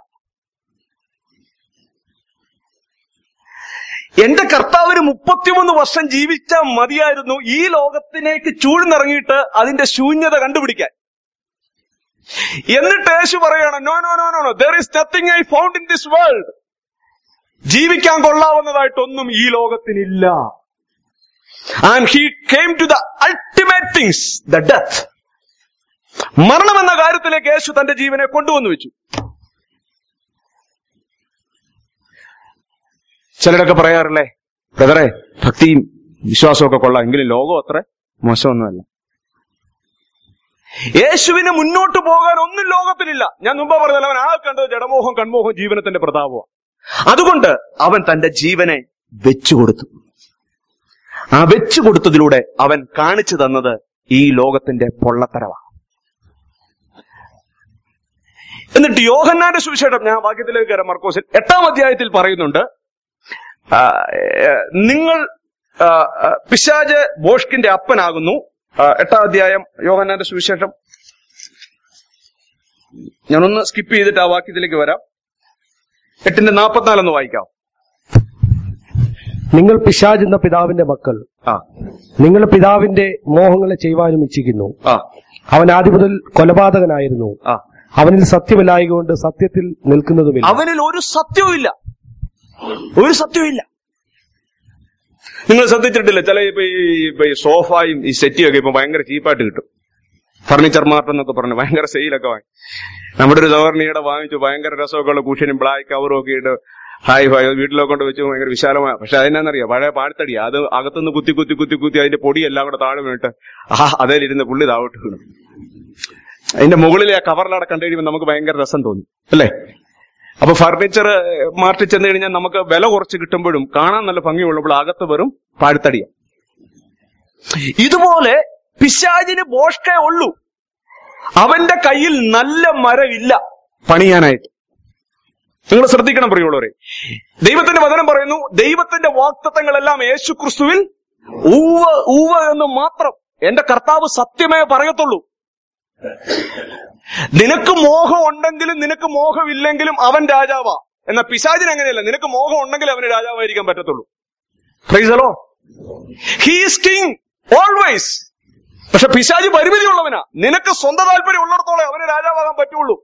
[SPEAKER 1] എന്റെ കർത്താവിന് മുപ്പത്തിമൂന്ന് വർഷം ജീവിച്ചാൽ മതിയായിരുന്നു ഈ ലോകത്തിലേക്ക് ചൂഴ്ന്നിറങ്ങിയിട്ട് അതിന്റെ ശൂന്യത കണ്ടുപിടിക്കാൻ എന്നിട്ട് യേശു പറയാണ് no no no no no there is nothing I found in this world ജീവിക്കാൻ കൊള്ളാവുന്നതായിട്ടൊന്നും ഈ ലോകത്തിനില്ല and he came to the ultimate things the death മരണം എന്ന കാര്യത്തിലേക്ക് യേശു തന്റെ ജീവനെ കൊണ്ടുവന്നു വെച്ചു ചിലരൊക്കെ പറയാറില്ലേ ബ്രദറെ ഭക്തിയും വിശ്വാസവും ഒക്കെ കൊള്ളാം എങ്കിലും ലോകം അത്ര മോശമൊന്നുമല്ല യേശുവിന് മുന്നോട്ട് പോകാൻ ഒന്നും ലോകത്തിലില്ല ഞാൻ മുമ്പ് പറഞ്ഞല്ലോ അവൻ ആ കണ്ടത് ജഡമോഹം കൺമോഹം ജീവനത്തിന്റെ പ്രതാപമാണ് അതുകൊണ്ട് അവൻ തന്റെ ജീവനെ വെച്ചുകൊടുത്തു ആ വെച്ചു കൊടുത്തതിലൂടെ അവൻ കാണിച്ചു തന്നത് ഈ ലോകത്തിന്റെ പൊള്ളത്തരവാണ് എന്നിട്ട് യോഹന്നാന്റെ സുവിശേഷം ഞാൻ വാക്യത്തിലേക്ക് കയറാം മർക്കോസിൽ എട്ടാം അധ്യായത്തിൽ പറയുന്നുണ്ട് ആ, ഏ, നിങ്ങൾ ആ, ആ, പിശാജ് ബോഷ്കിന്റെ അപ്പനാകുന്നു ആ, എട്ടാം അധ്യായം യോഹന്നാന്റെ സുവിശേഷം ഞാനൊന്ന് സ്കിപ്പ് ചെയ്തിട്ട് ആ വാക്യത്തിലേക്ക് വരാം എട്ടിന്റെ നാപ്പത്തിനാലൊന്ന് വായിക്കാം
[SPEAKER 2] നിങ്ങൾ പിശാജ് എന്ന പിതാവിന്റെ മക്കൾ
[SPEAKER 1] ആ
[SPEAKER 2] നിങ്ങൾ പിതാവിന്റെ മോഹങ്ങളെ ചെയ്യുവാനും ഇച്ഛിക്കുന്നു
[SPEAKER 1] ആ
[SPEAKER 2] അവൻ ആദ്യം മുതൽ കൊലപാതകനായിരുന്നു
[SPEAKER 1] ആ
[SPEAKER 2] അവനിൽ സത്യമല്ലായകൊണ്ട് സത്യത്തിൽ നിൽക്കുന്നതുമില്ല
[SPEAKER 1] അവനിൽ ഒരു സത്യവും ഇല്ല ഒരു സത്യവും ഇല്ല നിങ്ങൾ ശ്രദ്ധിച്ചിട്ടില്ല ചില ഇപ്പൊ ഈ ഇപ്പൊ ഈ സോഫായും ഈ സെറ്റിയും ഒക്കെ ഇപ്പൊ ഭയങ്കര ചീപ്പായിട്ട് കിട്ടും ഫർണിച്ചർ മാർട്ട് എന്നൊക്കെ പറഞ്ഞു ഭയങ്കര സെയിലൊക്കെ വാങ്ങി നമ്മുടെ ഒരു സവർണിയുടെ വാങ്ങിച്ചു ഭയങ്കര രസമൊക്കെ ഉള്ള കുഷനും ബ്ലാക്ക് കവറും ഒക്കെ ഇട്ട് ഹായ് ഹായ് വീട്ടിലൊക്കെ കൊണ്ട് വെച്ച് ഭയങ്കര വിശാലമായ പക്ഷെ അതിനെന്നറിയാം പഴയ പാഴ്ത്തടിയാ അത് അകത്തുനിന്ന് കുത്തി കുത്തി കുത്തി കുത്തി അതിന്റെ പൊടി എല്ലാം കൂടെ താഴെ വീണിട്ട് ആ അതേലിരുന്ന് പുള്ളി താവട്ട് വീണു അതിന്റെ മുകളിലെ ആ കവറിലവിടെ കണ്ടു കഴിയുമ്പോൾ നമുക്ക് ഭയങ്കര രസം തോന്നും അല്ലേ അപ്പൊ ഫർണിച്ചർ മാർട്ടിൽ ചെന്ന് കഴിഞ്ഞാൽ നമുക്ക് വില കുറച്ച് കിട്ടുമ്പോഴും കാണാൻ നല്ല ഭംഗിയുള്ളപ്പോൾ അകത്ത് വെറും പാഴ്ത്തടിയ ഇതുപോലെ പിശാചിന് ബോഷ്കേ ഉള്ളൂ അവന്റെ കയ്യിൽ നല്ല മരമില്ല പണിയാനായിട്ട് നിങ്ങൾ ശ്രദ്ധിക്കണം പ്രിയമുള്ളവരെ ദൈവത്തിന്റെ വചനം പറയുന്നു ദൈവത്തിന്റെ വാക്തത്വങ്ങളെല്ലാം യേശു ക്രിസ്തുവിൽ ഊവ ഊവ എന്ന് മാത്രം എന്റെ കർത്താവ് സത്യമേ പറയത്തുള്ളൂ നിനക്ക് മോഹം ഉണ്ടെങ്കിലും നിനക്ക് മോഹമില്ലെങ്കിലും അവൻ രാജാവാ എന്ന പിശാചിന് അങ്ങനെയല്ല നിനക്ക് മോഹം ഉണ്ടെങ്കിൽ അവന് രാജാവായിരിക്കാൻ പറ്റത്തുള്ളൂ ഫ്രൈസലോ ഹീസ് കിങ് ഓൾവേസ് പക്ഷെ പിശാജ് പരിമിതിയുള്ളവനാ നിനക്ക് സ്വന്തം താല്പര്യം ഉള്ളിടത്തോളം അവന് രാജാവാകാൻ പറ്റുള്ളൂ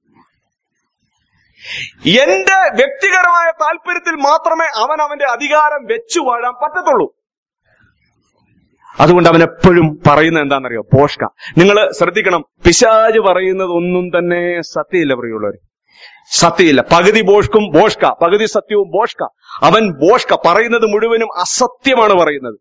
[SPEAKER 1] എന്റെ വ്യക്തിപരമായ താല്പര്യത്തിൽ മാത്രമേ അവൻ അവന്റെ അധികാരം വെച്ചു വാഴാൻ പറ്റത്തുള്ളൂ അതുകൊണ്ട് അവൻ എപ്പോഴും പറയുന്നത് എന്താണെന്നറിയോ പോഷ്ക നിങ്ങൾ ശ്രദ്ധിക്കണം പിശാജ് പറയുന്നത് ഒന്നും തന്നെ സത്യമില്ല പ്രിയമുള്ളവർ സത്യമില്ല പകുതി ബോഷ്കും ബോഷ്ക പകുതി സത്യവും ബോഷ്ക അവൻ ബോഷ്ക പറയുന്നത് മുഴുവനും അസത്യമാണ് പറയുന്നത്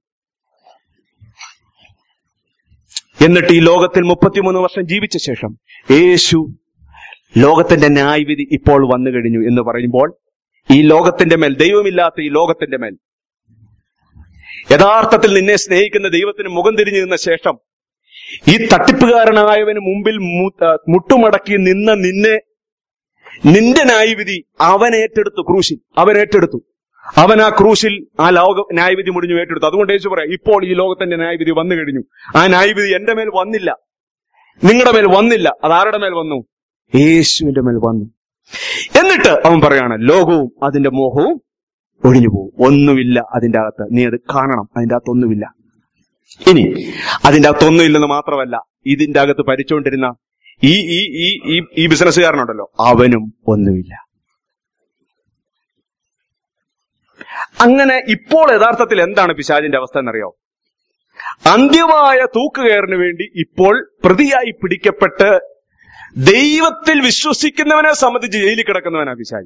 [SPEAKER 1] എന്നിട്ട് ഈ ലോകത്തിൽ മുപ്പത്തിമൂന്ന് വർഷം ജീവിച്ച ശേഷം യേശു ലോകത്തിന്റെ ന്യായവിധി ഇപ്പോൾ വന്നു കഴിഞ്ഞു എന്ന് പറയുമ്പോൾ ഈ ലോകത്തിന്റെ മേൽ ദൈവമില്ലാത്ത ഈ ലോകത്തിന്റെ മേൽ യഥാർത്ഥത്തിൽ നിന്നെ സ്നേഹിക്കുന്ന ദൈവത്തിന് മുഖം തിരിഞ്ഞു നിന്ന ശേഷം ഈ തട്ടിപ്പുകാരനായവന് മുമ്പിൽ മു- ആ, മുട്ടുമടക്കി നിന്ന നിന്നെ നിന്റെ ന്യായവിധി അവൻ ഏറ്റെടുത്തു ക്രൂശിൽ അവൻ ഏറ്റെടുത്തു അവൻ ആ ക്രൂശിൽ ആ ലോക ന്യായവിധി മുടിഞ്ഞു ഏറ്റെടുത്തു അതുകൊണ്ട് യേശു പറയാം ഇപ്പോൾ ഈ ലോകത്തിന്റെ ന്യായവിധി വന്നു കഴിഞ്ഞു ആ ന്യായവിധി എന്റെ മേൽ വന്നില്ല നിങ്ങളുടെ മേൽ വന്നില്ല അത് ആരുടെ മേൽ വന്നു യേശുവിന്റെ മേൽ വന്നു എന്നിട്ട് അവൻ പറയാണ് ലോകവും അതിന്റെ മോഹവും ഒഴിഞ്ഞു പോകും ഒന്നുമില്ല അതിന്റെ അകത്ത് നീ അത് കാണണം അതിന്റെ അകത്ത് ഒന്നുമില്ല ഇനി അതിന്റെ അകത്ത് ഒന്നുമില്ലെന്ന് മാത്രമല്ല ഇതിന്റെ അകത്ത് ഭരിച്ചുകൊണ്ടിരുന്ന ഈ ഈ ഈ ഈ ഈ ബിസിനസ്സുകാരനുണ്ടല്ലോ അവനും ഒന്നുമില്ല അങ്ങനെ ഇപ്പോൾ യഥാർത്ഥത്തിൽ എന്താണ് പിശാചിന്റെ അവസ്ഥ എന്നറിയോ അന്ത്യമായ തൂക്കുകയറിന് വേണ്ടി ഇപ്പോൾ പ്രതിയായി പിടിക്കപ്പെട്ട് ദൈവത്തിൽ വിശ്വസിക്കുന്നവനെ സംബന്ധിച്ച് ജയിലിൽ കിടക്കുന്നവനാ പിശാജ്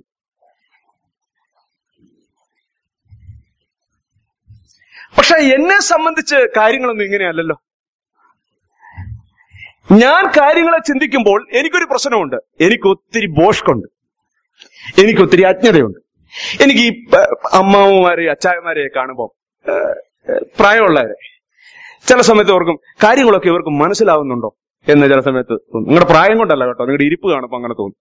[SPEAKER 1] പക്ഷെ എന്നെ സംബന്ധിച്ച് കാര്യങ്ങളൊന്നും ഇങ്ങനെയല്ലല്ലോ ഞാൻ കാര്യങ്ങളെ ചിന്തിക്കുമ്പോൾ എനിക്കൊരു പ്രശ്നമുണ്ട് എനിക്ക് ഒത്തിരി ബോഷ്കുണ്ട് എനിക്ക് ഒത്തിരി അജ്ഞതയുണ്ട് എനിക്ക് ഈ പ- അമ്മാവന്മാരെ അച്ചായന്മാരെ കാണുമ്പോൾ പ്രായമുള്ളവരെ ചില സമയത്ത് ഓർക്കും കാര്യങ്ങളൊക്കെ ഇവർക്ക് മനസ്സിലാവുന്നുണ്ടോ എന്ന് ചില സമയത്ത് തോന്നും നിങ്ങളുടെ പ്രായം കൊണ്ടല്ല കേട്ടോ നിങ്ങളുടെ ഇരിപ്പ് കാണുമ്പോൾ അങ്ങനെ തോന്നും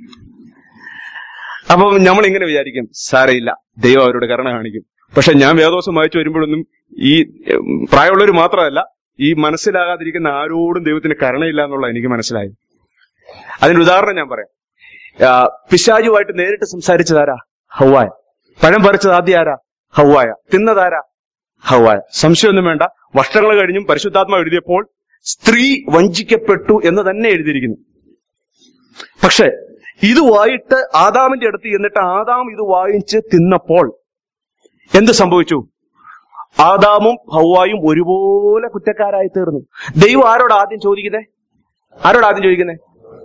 [SPEAKER 1] അപ്പം നമ്മൾ ഇങ്ങനെ വിചാരിക്കും സാരയില്ല ദൈവം അവരോട് കരുണ കാണിക്കും പക്ഷെ ഞാൻ വേദോസം വായിച്ചു വരുമ്പോഴൊന്നും ഈ ഉം, പ്രായമുള്ളവർ മാത്രമല്ല ഈ മനസ്സിലാകാതിരിക്കുന്ന ആരോടും ദൈവത്തിന് കരുണയില്ല എന്നുള്ള എനിക്ക് മനസ്സിലായി അതിന്റെ ഉദാഹരണം ഞാൻ പറയാം ആ, പിശാചുമായിട്ട് നേരിട്ട് സംസാരിച്ചതാരാ ഹൗവായ പഴം പറിച്ചത് ആദ്യം ആരാ ഹൗവായ തിന്നതാരാ ഹൗവായ സംശയമൊന്നും വേണ്ട വർഷങ്ങൾ കഴിഞ്ഞും പരിശുദ്ധാത്മാവ് എഴുതിയപ്പോൾ സ്ത്രീ വഞ്ചിക്കപ്പെട്ടു എന്ന് തന്നെ എഴുതിയിരിക്കുന്നു പക്ഷെ ഇതുമായിട്ട് ആദാമിന്റെ അടുത്ത് എന്നിട്ട് ആദാം ഇത് വാങ്ങിച്ച് തിന്നപ്പോൾ എന്ത് സംഭവിച്ചു ആദാമും ഹൗവായും ഒരുപോലെ കുറ്റക്കാരായി തീർന്നു ദൈവം ആരോട് ആദ്യം ചോദിക്കുന്നേ ആരോട് ആദ്യം ചോദിക്കുന്നേ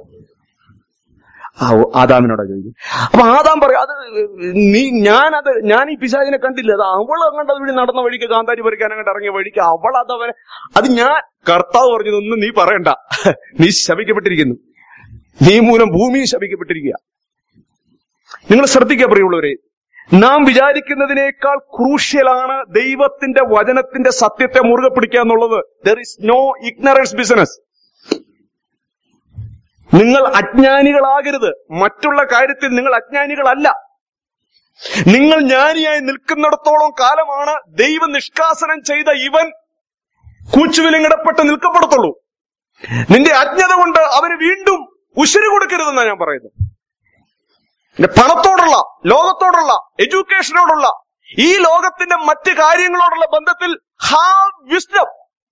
[SPEAKER 1] ആ, ഓ, ആദാമിനോടാ ചോദിക്കുന്നത് അപ്പൊ ആദാം പറയും അത് നീ ഞാനത് ഞാൻ ഈ പിശാചിനെ കണ്ടില്ല അത് അവൾ അങ്ങോട്ട് വഴി നടന്ന വഴിക്ക് കാന്താരി പറിക്കാൻ അങ്ങോട്ട് ഇറങ്ങിയ വഴിക്ക് അവൾ അത് അവനെ അത് ഞാൻ കർത്താവ് പറഞ്ഞതൊന്നും നീ പറയണ്ട നീ ശപിക്കപ്പെട്ടിരിക്കുന്നു നീ മൂലം ഭൂമി ശപിക്കപ്പെട്ടിരിക്കുക നിങ്ങൾ ശ്രദ്ധിക്കുക പ്രിയമുള്ളവരെ നാം വിചാരിക്കുന്നതിനേക്കാൾ ക്രൂഷ്യലാണ് ദൈവത്തിന്റെ വചനത്തിന്റെ സത്യത്തെ മുറുകെ പിടിക്കുക എന്നുള്ളത് there is no ignorance business നിങ്ങൾ അജ്ഞാനികളാകരുത് മറ്റുള്ള കാര്യത്തിൽ നിങ്ങൾ അജ്ഞാനികളല്ല നിങ്ങൾ ജ്ഞാനിയായി നിൽക്കുന്നിടത്തോളം കാലമാണ് ദൈവം നിഷ്കാസനം ചെയ്ത ഇവൻ കൂച്ചുവിലിങ്ങിടപ്പെട്ട് നിൽക്കപ്പെടത്തുള്ളൂ നിന്റെ അജ്ഞത കൊണ്ട് അവന് വീണ്ടും ഉശിരി കൊടുക്കരുതെന്നാണ് ഞാൻ പറയുന്നത് നിന്റെ പണത്തോടുള്ള ലോകത്തോടുള്ള എഡ്യൂക്കേഷനോടുള്ള ഈ ലോകത്തിന്റെ മറ്റ് കാര്യങ്ങളോടുള്ള ബന്ധത്തിൽ ഹാവ് വിസ്ഡം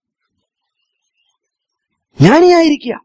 [SPEAKER 1] ജ്ഞാനിയായിരിക്കുക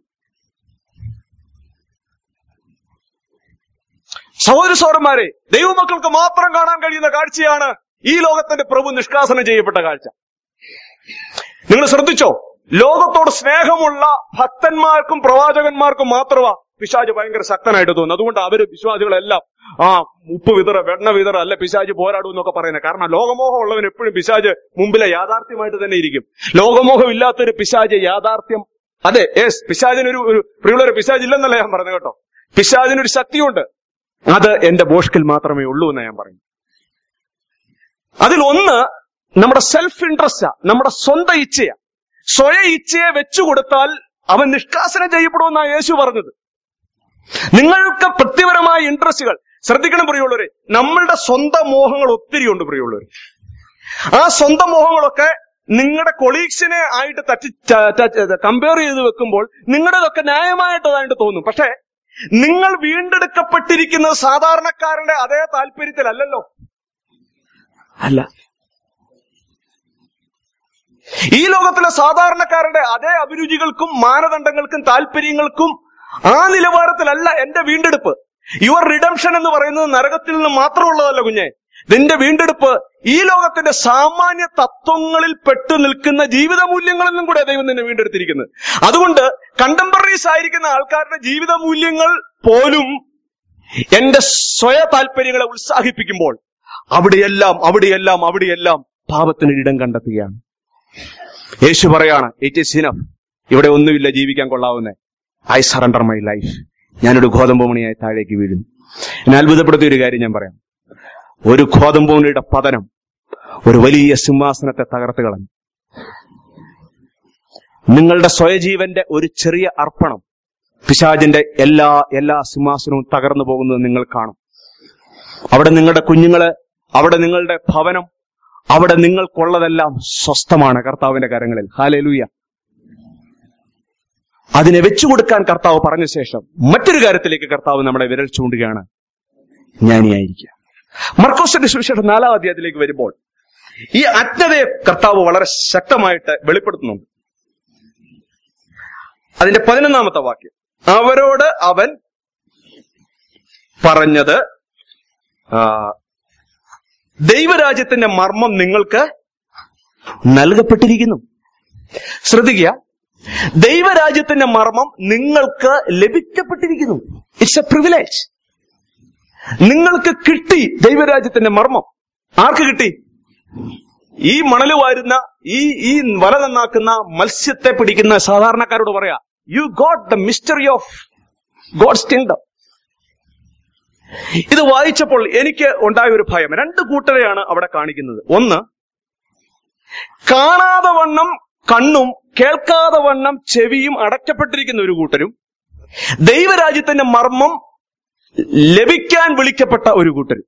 [SPEAKER 1] സഹോദര സഹോദരന്മാരെ ദൈവമക്കൾക്ക് മാത്രം കാണാൻ കഴിയുന്ന കാഴ്ചയാണ് ഈ ലോകത്തിന്റെ പ്രഭു നിഷ്കാസനം ചെയ്യപ്പെട്ട കാഴ്ച നിങ്ങൾ ശ്രദ്ധിച്ചോ ലോകത്തോട് സ്നേഹമുള്ള ഭക്തന്മാർക്കും പ്രവാചകന്മാർക്കും മാത്രമാ പിശാജ് ഭയങ്കര ശക്തനായിട്ട് തോന്നുന്നു അതുകൊണ്ട് അവര് വിശ്വാസികളെല്ലാം ആ ഉപ്പ് വിതറ വെണ്ണ വിതറ അല്ല പിശാജ് പോരാടും എന്നൊക്കെ പറയുന്നത് കാരണം ലോകമോഹം ഉള്ളവൻ എപ്പോഴും പിശാജ് മുമ്പിലെ യാഥാർത്ഥ്യമായിട്ട് തന്നെ ഇരിക്കും ലോകമോഹം ഇല്ലാത്തൊരു പിശാജ് യാഥാർത്ഥ്യം അതെ യെസ് പിശാജിനൊരു ഒരു പ്രിയുള്ളൊരു പിശാജ് ഇല്ലെന്നല്ല ഞാൻ പറഞ്ഞത് കേട്ടോ പിശാജിനൊരു ശക്തിയുണ്ട് അത് എന്റെ ബോഷ്കിൽ മാത്രമേ ഉള്ളൂ എന്ന് ഞാൻ പറയും അതിൽ ഒന്ന് നമ്മുടെ സെൽഫ് ഇൻട്രസ്റ്റാ നമ്മുടെ സ്വന്തം ഇച്ഛയാ സ്വയ ഇച്ഛയെ വെച്ചുകൊടുത്താൽ അവൻ നിഷ്കാസനം ചെയ്യപ്പെടുമെന്നാണ് യേശു പറഞ്ഞത് നിങ്ങൾക്ക് വ്യക്തിപരമായ ഇൻട്രസ്റ്റുകൾ ശ്രദ്ധിക്കണം പ്രിയമുള്ളവരെ നമ്മളുടെ സ്വന്തം മോഹങ്ങൾ ഒത്തിരി ഉണ്ട് പ്രിയമുള്ളവർ ആ സ്വന്തം മോഹങ്ങളൊക്കെ നിങ്ങളുടെ കൊളീഗ്സിനെ ആയിട്ട് തട്ടി കമ്പയർ ചെയ്ത് വെക്കുമ്പോൾ നിങ്ങളുടെതൊക്കെ ന്യായമായിട്ടതായിട്ട് തോന്നും പക്ഷേ നിങ്ങൾ വീണ്ടെടുക്കപ്പെട്ടിരിക്കുന്നത് സാധാരണക്കാരന്റെ അതേ താല്പര്യത്തിലല്ലല്ലോ അല്ല ഈ ലോകത്തിലെ സാധാരണക്കാരുടെ അതേ അഭിരുചികൾക്കും മാനദണ്ഡങ്ങൾക്കും താല്പര്യങ്ങൾക്കും ആ നിലവാരത്തിലല്ല എന്റെ വീണ്ടെടുപ്പ് യുവർ റിഡംഷൻ എന്ന് പറയുന്നത് നരകത്തിൽ നിന്ന് മാത്രമുള്ളതല്ല കുഞ്ഞെ നിന്റെ വീണ്ടെടുപ്പ് ഈ ലോകത്തിന്റെ സാമാന്യ തത്വങ്ങളിൽ പെട്ടു നിൽക്കുന്ന ജീവിത മൂല്യങ്ങളിൽ നിന്നും കൂടെ ദൈവം നിന്നെ വീണ്ടെടുത്തിരിക്കുന്നത് അതുകൊണ്ട് കണ്ടംപററീസ് ആയിരിക്കുന്ന ആൾക്കാരുടെ ജീവിത മൂല്യങ്ങൾ പോലും എന്റെ സ്വയ താല്പര്യങ്ങളെ ഉത്സാഹിപ്പിക്കുമ്പോൾ അവിടെയെല്ലാം അവിടെയെല്ലാം അവിടെയെല്ലാം പാപത്തിന് ഇടം കണ്ടെത്തുകയാണ് യേശു പറയാണ് ഇറ്റ് ഈസ് ഇനഫ് ഇവിടെ ഒന്നുമില്ല ജീവിക്കാൻ കൊള്ളാവുന്നേ ഐ സറണ്ടർ മൈ ലൈഫ് ഞാനൊരു ഗോതമ്പ് മണിയായി താഴേക്ക് വീഴുന്നു എന്നെ അത്ഭുതപ്പെടുത്തിയ ഒരു കാര്യം ഞാൻ പറയാം ഒരു ഗോതമ്പ് മണിയുടെ പതനം ഒരു വലിയ സിംഹാസനത്തെ തകർത്ത് കളഞ്ഞു നിങ്ങളുടെ സ്വയജീവന്റെ ഒരു ചെറിയ അർപ്പണം പിശാജിന്റെ എല്ലാ എല്ലാ സിംഹാസനവും തകർന്നു പോകുന്നത് നിങ്ങൾ കാണും അവിടെ നിങ്ങളുടെ കുഞ്ഞുങ്ങള് അവിടെ നിങ്ങളുടെ ഭവനം അവിടെ നിങ്ങൾക്കുള്ളതെല്ലാം സ്വസ്ഥമാണ് കർത്താവിന്റെ കരങ്ങളിൽ ഹാലേലൂയ അതിനെ വെച്ചുകൊടുക്കാൻ കർത്താവ് പറഞ്ഞ ശേഷം മറ്റൊരു കാര്യത്തിലേക്ക് കർത്താവ് നമ്മളെ വിരൽ ചൂണ്ടുകയാണ് ജ്ഞാനിയായിരിക്കുക മർക്കോസിന്റെ സുവിശേഷം നാലാം അധ്യായത്തിലേക്ക് വരുമ്പോൾ ഈ അജ്ഞതയെ കർത്താവ് വളരെ ശക്തമായിട്ട് വെളിപ്പെടുത്തുന്നുണ്ട് അതിന്റെ പതിനൊന്നാമത്തെ വാക്യം അവരോട് അവൻ പറഞ്ഞത് ആ, ദൈവരാജ്യത്തിന്റെ മർമ്മം നിങ്ങൾക്ക് നൽകപ്പെട്ടിരിക്കുന്നു ശ്രദ്ധിക്കുക ദൈവരാജ്യത്തിന്റെ മർമ്മം നിങ്ങൾക്ക് ലഭിക്കപ്പെട്ടിരിക്കുന്നു ഇറ്റ്സ് എ പ്രിവിലേജ് നിങ്ങൾക്ക് കിട്ടി ദൈവരാജ്യത്തിന്റെ മർമ്മം ആർക്ക് കിട്ടി ഈ മണല് വാരുന്ന ഈ ഈ വല നന്നാക്കുന്ന മത്സ്യത്തെ പിടിക്കുന്ന സാധാരണക്കാരോട് പറയാ you got the mystery of God's kingdom ഇത് വായിച്ചപ്പോൾ എനിക്ക് ഉണ്ടായ ഒരു ഭയം രണ്ട് കൂട്ടരെയാണ് അവിടെ കാണിക്കുന്നത് ഒന്ന് കാണാതെ വണ്ണം കണ്ണും കേൾക്കാതെ വണ്ണം ചെവിയും അടയ്ക്കപ്പെട്ടിരിക്കുന്ന ഒരു കൂട്ടരും ദൈവരാജ്യത്തിന്റെ മർമ്മം ലഭിക്കാൻ വിളിക്കപ്പെട്ട ഒരു കൂട്ടരും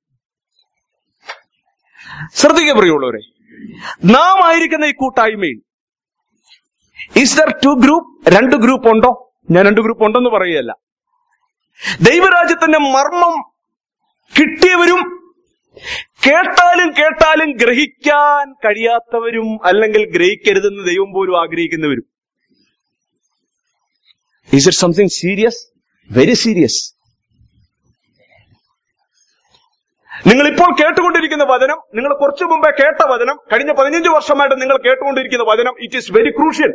[SPEAKER 1] ശ്രദ്ധിക്കുക പ്രിയമുള്ളവരെ നാം ആയിരിക്കുന്ന ഈ കൂട്ടായ്മയിൽ ഈസ് ദർ ടു ഗ്രൂപ്പ് രണ്ട് ഗ്രൂപ്പ് ഉണ്ടോ ഞാൻ രണ്ട് ഗ്രൂപ്പ് ഉണ്ടെന്ന് പറയുകയല്ല ദൈവരാജ്യത്തിന്റെ മർമ്മം കിട്ടിയവരും കേട്ടാലും കേട്ടാലും ഗ്രഹിക്കാൻ കഴിയാത്തവരും അല്ലെങ്കിൽ ഗ്രഹിക്കരുതെന്ന് ദൈവം പോലും ആഗ്രഹിക്കുന്നവരും is it something serious very serious നിങ്ങൾ ഇപ്പോൾ കേട്ടുകൊണ്ടിരിക്കുന്ന വചനം നിങ്ങൾ കുറച്ചു മുമ്പേ കേട്ട വചനം കഴിഞ്ഞ പതിനഞ്ച് വർഷമായിട്ട് നിങ്ങൾ കേട്ടുകൊണ്ടിരിക്കുന്ന വചനം ഇറ്റ് ഈസ് വെരി ക്രൂഷ്യൽ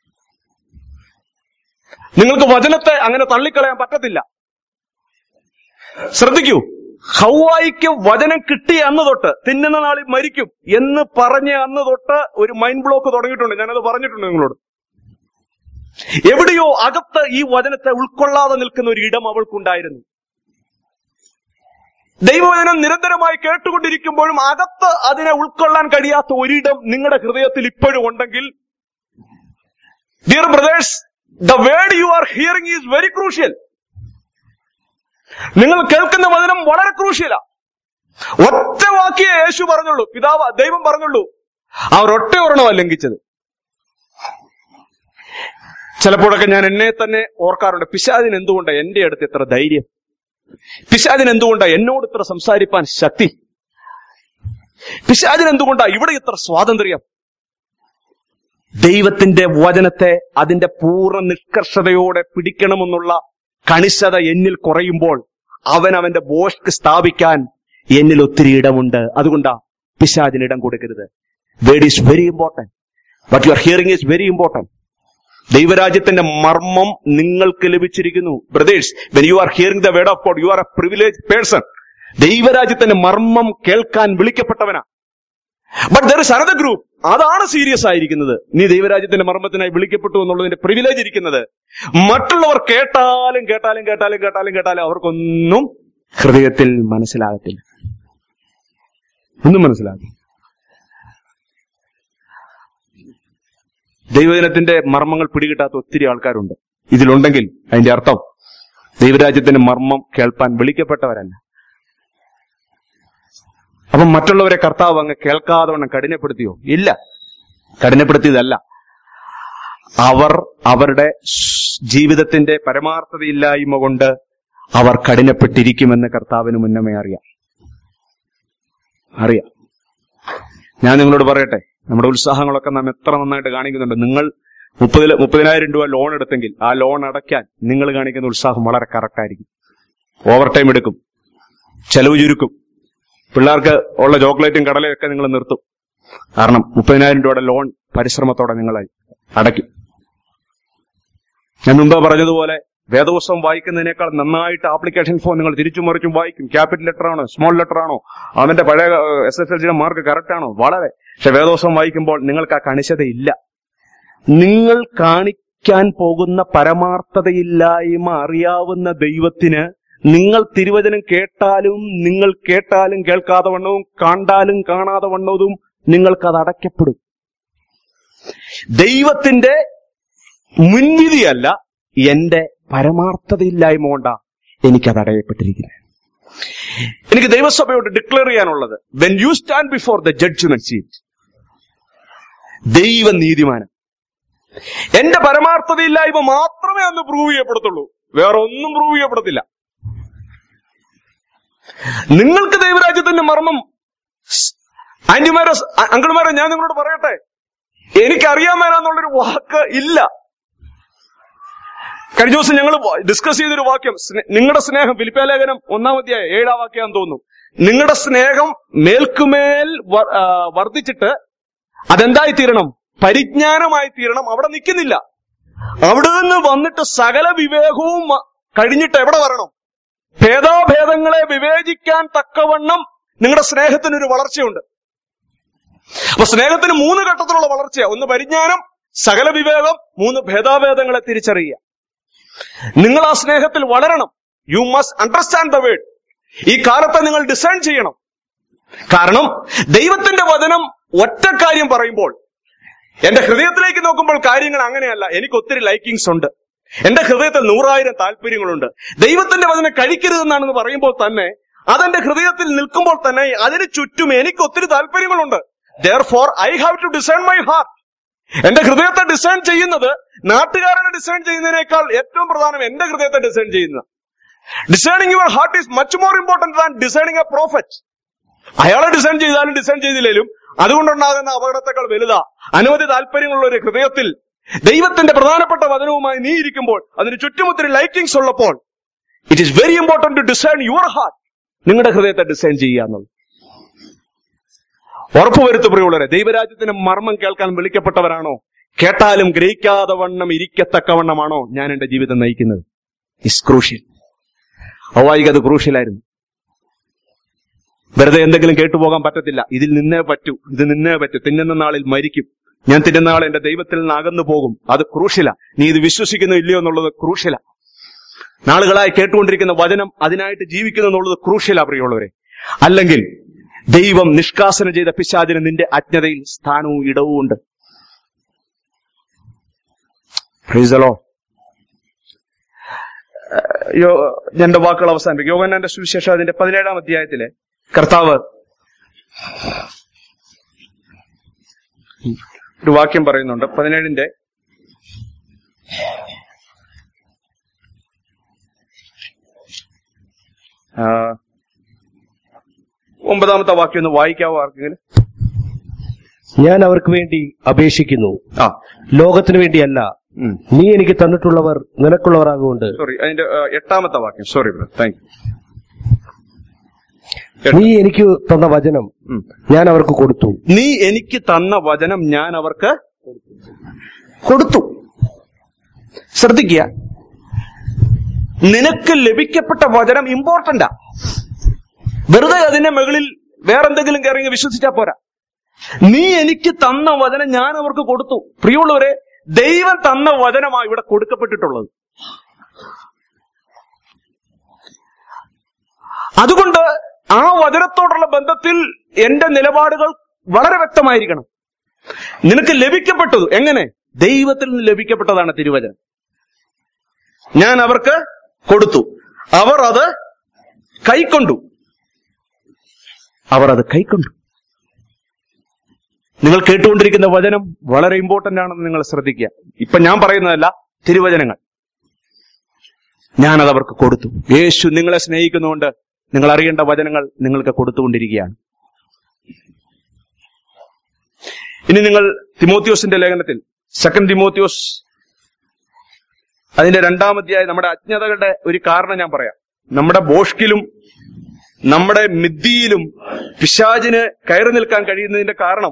[SPEAKER 1] നിങ്ങൾക്ക് വചനത്തെ അങ്ങനെ തള്ളിക്കളയാൻ പറ്റത്തില്ല ശ്രദ്ധിക്കൂ ഹൗവായിക്ക് വചനം കിട്ടിയ അന്ന് തൊട്ട് തിന്നുന്ന നാളിൽ മരിക്കും എന്ന് പറഞ്ഞ അന്ന് തൊട്ട് ഒരു മൈൻഡ് ബ്ലോക്ക് തുടങ്ങിയിട്ടുണ്ട് ഞാനത് പറഞ്ഞിട്ടുണ്ട് നിങ്ങളോട് എവിടെയോ അകത്ത് ഈ വചനത്തെ ഉൾക്കൊള്ളാതെ നിൽക്കുന്ന ഒരു ഇടം അവൾക്കുണ്ടായിരുന്നു ദൈവവചനം നിരന്തരമായി കേട്ടുകൊണ്ടിരിക്കുമ്പോഴും അകത്ത് അതിനെ ഉൾക്കൊള്ളാൻ കഴിയാത്ത ഒരിടം നിങ്ങളുടെ ഹൃദയത്തിൽ ഇപ്പോഴും ഉണ്ടെങ്കിൽ dear brothers the word you are hearing is very crucial നിങ്ങൾ കേൾക്കുന്ന വചനം വളരെ ക്രൂഷ്യലാ ഒറ്റ വാക്കിയെ യേശു പറഞ്ഞുള്ളൂ പിതാവ് ദൈവം പറഞ്ഞുള്ളൂ അവർ ഒറ്റ ഒരെണ്ണമാ ലംഘിച്ചത് ചിലപ്പോഴൊക്കെ ഞാൻ എന്നെ തന്നെ ഓർക്കാറുണ്ട് പിശാദിന് എന്തുകൊണ്ടാ എന്റെ അടുത്ത് ഇത്ര ധൈര്യം പിശാദിന് എന്തുകൊണ്ടാ എന്നോട് ഇത്ര സംസാരിപ്പാൻ ശക്തി പിശാദിന് എന്തുകൊണ്ടാ ഇവിടെ ഇത്ര സ്വാതന്ത്ര്യം ദൈവത്തിന്റെ വചനത്തെ അതിന്റെ പൂർണ്ണ നിഷ്കർഷതയോടെ പിടിക്കണമെന്നുള്ള കണിശത എന്നിൽ കുറയുമ്പോൾ അവൻ അവന്റെ ബോഷ്ക്ക് സ്ഥാപിക്കാൻ എന്നിൽ ഒത്തിരി ഇടമുണ്ട് അതുകൊണ്ടാ പിശാദിന് ഇടം കൊടുക്കരുത് word is very important but your hearing is very important ദൈവരാജ്യത്തിന്റെ മർമ്മം നിങ്ങൾക്ക് ലഭിച്ചിരിക്കുന്നു brothers when you are hearing the word of God you are a privilege person ദൈവരാജ്യത്തിന്റെ മർമ്മം കേൾക്കാൻ വിളിക്കപ്പെട്ടവനാ but there is another group അതാണ് സീരിയസ് ആയിരിക്കുന്നത് നീ ദൈവരാജ്യത്തിന്റെ മർമ്മത്തിനായി വിളിക്കപ്പെട്ടു എന്നുള്ളതിന്റെ പ്രിവിലേജ് ഇരിക്കുന്നത് മറ്റുള്ളവർ കേട്ടാലും കേട്ടാലും കേട്ടാലും കേട്ടാലും കേട്ടാലും അവർക്കൊന്നും ഹൃദയത്തിൽ മനസ്സിലാകത്തില്ല ഒന്നും മനസ്സിലാകും ദൈവജനത്തിന്റെ മർമ്മങ്ങൾ പിടികിട്ടാത്ത ഒത്തിരി ആൾക്കാരുണ്ട് ഇതിലുണ്ടെങ്കിൽ അതിന്റെ അർത്ഥം ദൈവരാജ്യത്തിന്റെ മർമ്മം കേൾപ്പാൻ വിളിക്കപ്പെട്ടവരല്ല അപ്പം മറ്റുള്ളവരെ കർത്താവ് അങ്ങ് കേൾക്കാതെ വണ്ണം കഠിനപ്പെടുത്തിയോ ഇല്ല കഠിനപ്പെടുത്തിയതല്ല അവർ അവരുടെ സ് ജീവിതത്തിന്റെ പരമാർത്ഥതയില്ലായ്മ കൊണ്ട് അവർ കഠിനപ്പെട്ടിരിക്കുമെന്ന് കർത്താവിന് മുന്നമേ അറിയാം അറിയാം ഞാൻ നിങ്ങളോട് പറയട്ടെ നമ്മുടെ ഉത്സാഹങ്ങളൊക്കെ നാം എത്ര നന്നായിട്ട് കാണിക്കുന്നുണ്ട് നിങ്ങൾ മുപ്പതിൽ മുപ്പതിനായിരം രൂപ ലോൺ എടുത്തെങ്കിൽ ആ ലോൺ അടയ്ക്കാൻ നിങ്ങൾ കാണിക്കുന്ന ഉത്സാഹം വളരെ കറക്റ്റ് ആയിരിക്കും ഓവർ ടൈം എടുക്കും ചെലവ് ചുരുക്കും പിള്ളേർക്ക് ഉള്ള ചോക്ലേറ്റും കടലയും ഒക്കെ നിങ്ങൾ നിർത്തും കാരണം മുപ്പതിനായിരം രൂപയുടെ ലോൺ പരിശ്രമത്തോടെ നിങ്ങൾ അടയ്ക്കും ഞാൻ മുമ്പ് പറഞ്ഞതുപോലെ വേദപുസ്തകം വായിക്കുന്നതിനേക്കാൾ നന്നായിട്ട് ആപ്ലിക്കേഷൻ ഫോം നിങ്ങൾ തിരിച്ചും മറിച്ചും വായിക്കും ക്യാപിറ്റൽ ലെറ്റർ ആണോ സ്മോൾ ലെറ്റർ ആണോ അവന്റെ പഴയ എസ് എസ് എൽ സിയുടെ മാർക്ക് കറക്റ്റ് ആണോ വളരെ പക്ഷെ വേദപുസ്തകം വായിക്കുമ്പോൾ നിങ്ങൾക്ക് ആ കണിശതയില്ല നിങ്ങൾ കാണിക്കാൻ പോകുന്ന പരമാർത്ഥതയില്ലായ്മ അറിയാവുന്ന ദൈവത്തിന് നിങ്ങൾ തിരുവചനം കേട്ടാലും നിങ്ങൾ കേട്ടാലും കേൾക്കാതെ വണ്ണവും കണ്ടാലും കാണാതെ വണ്ണവും നിങ്ങൾക്കത് അടയ്ക്കപ്പെടും ദൈവത്തിന്റെ മുൻവിധിയല്ല എന്റെ പരമാർത്ഥതയില്ലായ്മ കൊണ്ടാ എനിക്കത് അടയപ്പെട്ടിരിക്കുന്നത് എനിക്ക് ദൈവസഭയോട് ഡിക്ലെയർ ചെയ്യാനുള്ളത് when you stand before the judgment seat ദൈവ നീതിമാനം എന്റെ പരമാർത്ഥതയില്ലായ്മ മാത്രമേ അന്ന് പ്രൂവ് ചെയ്യപ്പെടത്തുള്ളൂ വേറെ ഒന്നും പ്രൂവ് ചെയ്യപ്പെടത്തില്ല നിങ്ങൾക്ക് ദൈവരാജ്യത്തിന്റെ മർമ്മം ആന്റിമാരെ അങ്കിൾമാരെ ഞാൻ നിങ്ങളോട് പറയട്ടെ എനിക്കറിയാൻ മേലാന്നുള്ളൊരു വാക്ക് ഇല്ല കഴിഞ്ഞ ദിവസം ഞങ്ങൾ ഡിസ്കസ് ചെയ്തൊരു വാക്യം നിങ്ങളുടെ സ്നേഹം ഫിലിപ്പാലേഖനം ഒന്നാമധ്യായ ഏഴാം വാക്യാന്ന് തോന്നുന്നു നിങ്ങളുടെ സ്നേഹം മേൽക്കുമേൽ വ- ആ, വർദ്ധിച്ചിട്ട് അതെന്തായി തീരണം പരിജ്ഞാനമായി തീരണം അവിടെ നിൽക്കുന്നില്ല അവിടെ നിന്ന് വന്നിട്ട് സകല വിവേകവും വ- കഴിഞ്ഞിട്ട് എവിടെ വരണം ഭേദാഭേദങ്ങളെ വിവേചിക്കാൻ തക്കവണ്ണം നിങ്ങളുടെ സ്നേഹത്തിനൊരു വളർച്ചയുണ്ട് അപ്പൊ സ്നേഹത്തിന് മൂന്ന് ഘട്ടത്തിലുള്ള വളർച്ചയാ ഒന്ന് പരിജ്ഞാനം സകല വിവേകം മൂന്ന് ഭേദാഭേദങ്ങളെ തിരിച്ചറിയുക നിങ്ങൾ ആ സ്നേഹത്തിൽ വളരണം you must understand the word ഈ കാലത്തെ നിങ്ങൾ ഡിസൈൻ ചെയ്യണം കാരണം ദൈവത്തിന്റെ വചനം ഒറ്റ കാര്യം പറയുമ്പോൾ എന്റെ ഹൃദയത്തിലേക്ക് നോക്കുമ്പോൾ കാര്യങ്ങൾ അങ്ങനെയല്ല എനിക്ക് ഒത്തിരി ലൈക്കിങ്സ് ഉണ്ട് എന്റെ ഹൃദയത്തിൽ നൂറായിരം താല്പര്യങ്ങളുണ്ട് ദൈവത്തിന്റെ വചനം കഴിക്കരുതെന്നാണെന്ന് പറയുമ്പോൾ തന്നെ അതെന്റെ ഹൃദയത്തിൽ നിൽക്കുമ്പോൾ തന്നെ അതിന് ചുറ്റും എനിക്ക് ഒത്തിരി താല്പര്യങ്ങളുണ്ട് therefore I have to design my heart എന്റെ ഹൃദയത്തെ ഡിസൈൻ ചെയ്യുന്നത് നാട്ടുകാരുടെ ഡിസൈൻ ചെയ്യുന്നതിനേക്കാൾ ഏറ്റവും പ്രധാനം എന്റെ ഹൃദയത്തെ ഡിസൈൻ ചെയ്യുന്നത് designing your heart is much more important than designing a prophet അയാളെ ഡിസൈൻ ചെയ്താലും ഡിസൈൻ ചെയ്തില്ലേലും അതുകൊണ്ടുണ്ടാകുന്ന അപകടത്തെക്കാൾ വലുതാ അനവധി താല്പര്യങ്ങളുള്ള ഒരു ഹൃദയത്തിൽ ദൈവത്തിന്റെ പ്രധാനപ്പെട്ട വചനവുമായി നീ ഇരിക്കുമ്പോൾ അതിന് ചുറ്റുമൊത്തിരി ലൈറ്റിംഗ്സ് ഉള്ളപ്പോൾ it is very important to design your heart നിങ്ങളുടെ ഹൃദയത്തെ ഡിസൈൻ ചെയ്യുക എന്നുള്ളത് ഉറപ്പുവരുത്തു പ്രിയുള്ളവരെ ദൈവരാജ്യത്തിന്റെ മർമ്മം കേൾക്കാൻ വിളിക്കപ്പെട്ടവരാണോ കേട്ടാലും ഗ്രഹിക്കാതെ വണ്ണം ഇരിക്കത്തക്കവണ്ണമാണോ ഞാൻ എന്റെ ജീവിതം നയിക്കുന്നത് ഇസ് ക്രൂഷ്യൽ ഔവായിക അത് ക്രൂഷ്യലായിരുന്നു വെറുതെ എന്തെങ്കിലും കേട്ടുപോകാൻ പറ്റത്തില്ല ഇതിൽ നിന്നേ പറ്റൂ ഇത് നിന്നേ പറ്റൂ തിന്നുന്ന നാളിൽ മരിക്കും ഞാൻ തിന്നുന്ന നാൾ എന്റെ ദൈവത്തിൽ നിന്ന് അകന്നു പോകും അത് ക്രൂഷ്യല നീ ഇത് വിശ്വസിക്കുന്നു ഇല്ലയോ എന്നുള്ളത് ക്രൂഷ്യല നാളുകളായി കേട്ടുകൊണ്ടിരിക്കുന്ന വചനം അതിനായിട്ട് ജീവിക്കുന്നു എന്നുള്ളത് ക്രൂഷ്യല പ്രിയമുള്ളവരെ അല്ലെങ്കിൽ ദൈവം നിഷ്കാസനം ചെയ്ത പിശാചിന് നിന്റെ അജ്ഞതയിൽ സ്ഥാനവും ഇടവും ഉണ്ട് Praise the Lord. യോ എന്റെ വാക്കുകൾ അവസാനിപ്പിക്കും യോഗനാന്റെ സുവിശേഷം അതിന്റെ പതിനേഴാം അധ്യായത്തിലെ കർത്താവ് ഒരു വാക്യം പറയുന്നുണ്ട് പതിനേഴിന്റെ ആ, ഒമ്പതാമത്തെ വാക്യം ഒന്ന് വായിക്കാവോ ആർക്കെങ്കിലും
[SPEAKER 2] ഞാൻ അവർക്ക് വേണ്ടി അപേക്ഷിക്കുന്നു
[SPEAKER 1] ആ
[SPEAKER 2] ലോകത്തിനു വേണ്ടിയല്ല നീ എനിക്ക് തന്നിട്ടുള്ളവർ നിനക്കുള്ളവരാകൊണ്ട്
[SPEAKER 1] സോറി അതിന്റെ ആ, എട്ടാമത്തെ വാക്യം സോറി ബ്രോ താങ്ക്
[SPEAKER 2] നീ എനിക്ക് തന്ന വചനം
[SPEAKER 1] യു
[SPEAKER 2] ഞാൻ അവർക്ക് കൊടുത്തു
[SPEAKER 1] നീ എനിക്ക് തന്ന വചനം ഞാൻ അവർക്ക് കൊടുത്തു ശ്രദ്ധിക്കുക നിനക്ക് ലഭിക്കപ്പെട്ട വചനം ഇമ്പോർട്ടന്റാ വെറുതെ അതിന്റെ മുകളിൽ വേറെന്തെങ്കിലും കയറി വിശ്വസിച്ചാ പോരാ നീ എനിക്ക് തന്ന വചനം ഞാൻ അവർക്ക് കൊടുത്തു പ്രിയമുള്ളവരെ ദൈവം തന്ന വചനമാണ് ഇവിടെ കൊടുക്കപ്പെട്ടിട്ടുള്ളത് അതുകൊണ്ട് ആ വചനത്തോടുള്ള ബന്ധത്തിൽ എന്റെ നിലപാടുകൾ വളരെ വ്യക്തമായിരിക്കണം നിനക്ക് ലഭിക്കപ്പെട്ടത് എങ്ങനെ ദൈവത്തിൽ നിന്ന് ലഭിക്കപ്പെട്ടതാണ് തിരുവചനം ഞാൻ അവർക്ക് കൊടുത്തു അവർ അത് കൈക്കൊണ്ടു അവർ അത് കൈക്കൊണ്ടു നിങ്ങൾ കേട്ടുകൊണ്ടിരിക്കുന്ന വചനം വളരെ ഇമ്പോർട്ടന്റ് ആണെന്ന് നിങ്ങൾ ശ്രദ്ധിക്കുക ഇപ്പൊ ഞാൻ പറയുന്നതല്ല തിരുവചനങ്ങൾ ഞാനത് അവർക്ക് കൊടുത്തു യേശു നിങ്ങളെ സ്നേഹിക്കുന്നതുകൊണ്ട് നിങ്ങൾ അറിയേണ്ട വചനങ്ങൾ നിങ്ങൾക്ക് കൊടുത്തുകൊണ്ടിരിക്കുകയാണ് ഇനി നിങ്ങൾ തിമോത്യോസിന്റെ ലേഖനത്തിൽ സെക്കൻഡ് തിമോത്യോസ് അതിന്റെ രണ്ടാമധ്യായ നമ്മുടെ അജ്ഞതകളുടെ ഒരു കാരണം ഞാൻ പറയാം നമ്മുടെ ബോഷ്കിലും നമ്മുടെ മിദ്ദിയിലും പിശാചിന് കയറി നിൽക്കാൻ കഴിയുന്നതിന്റെ കാരണം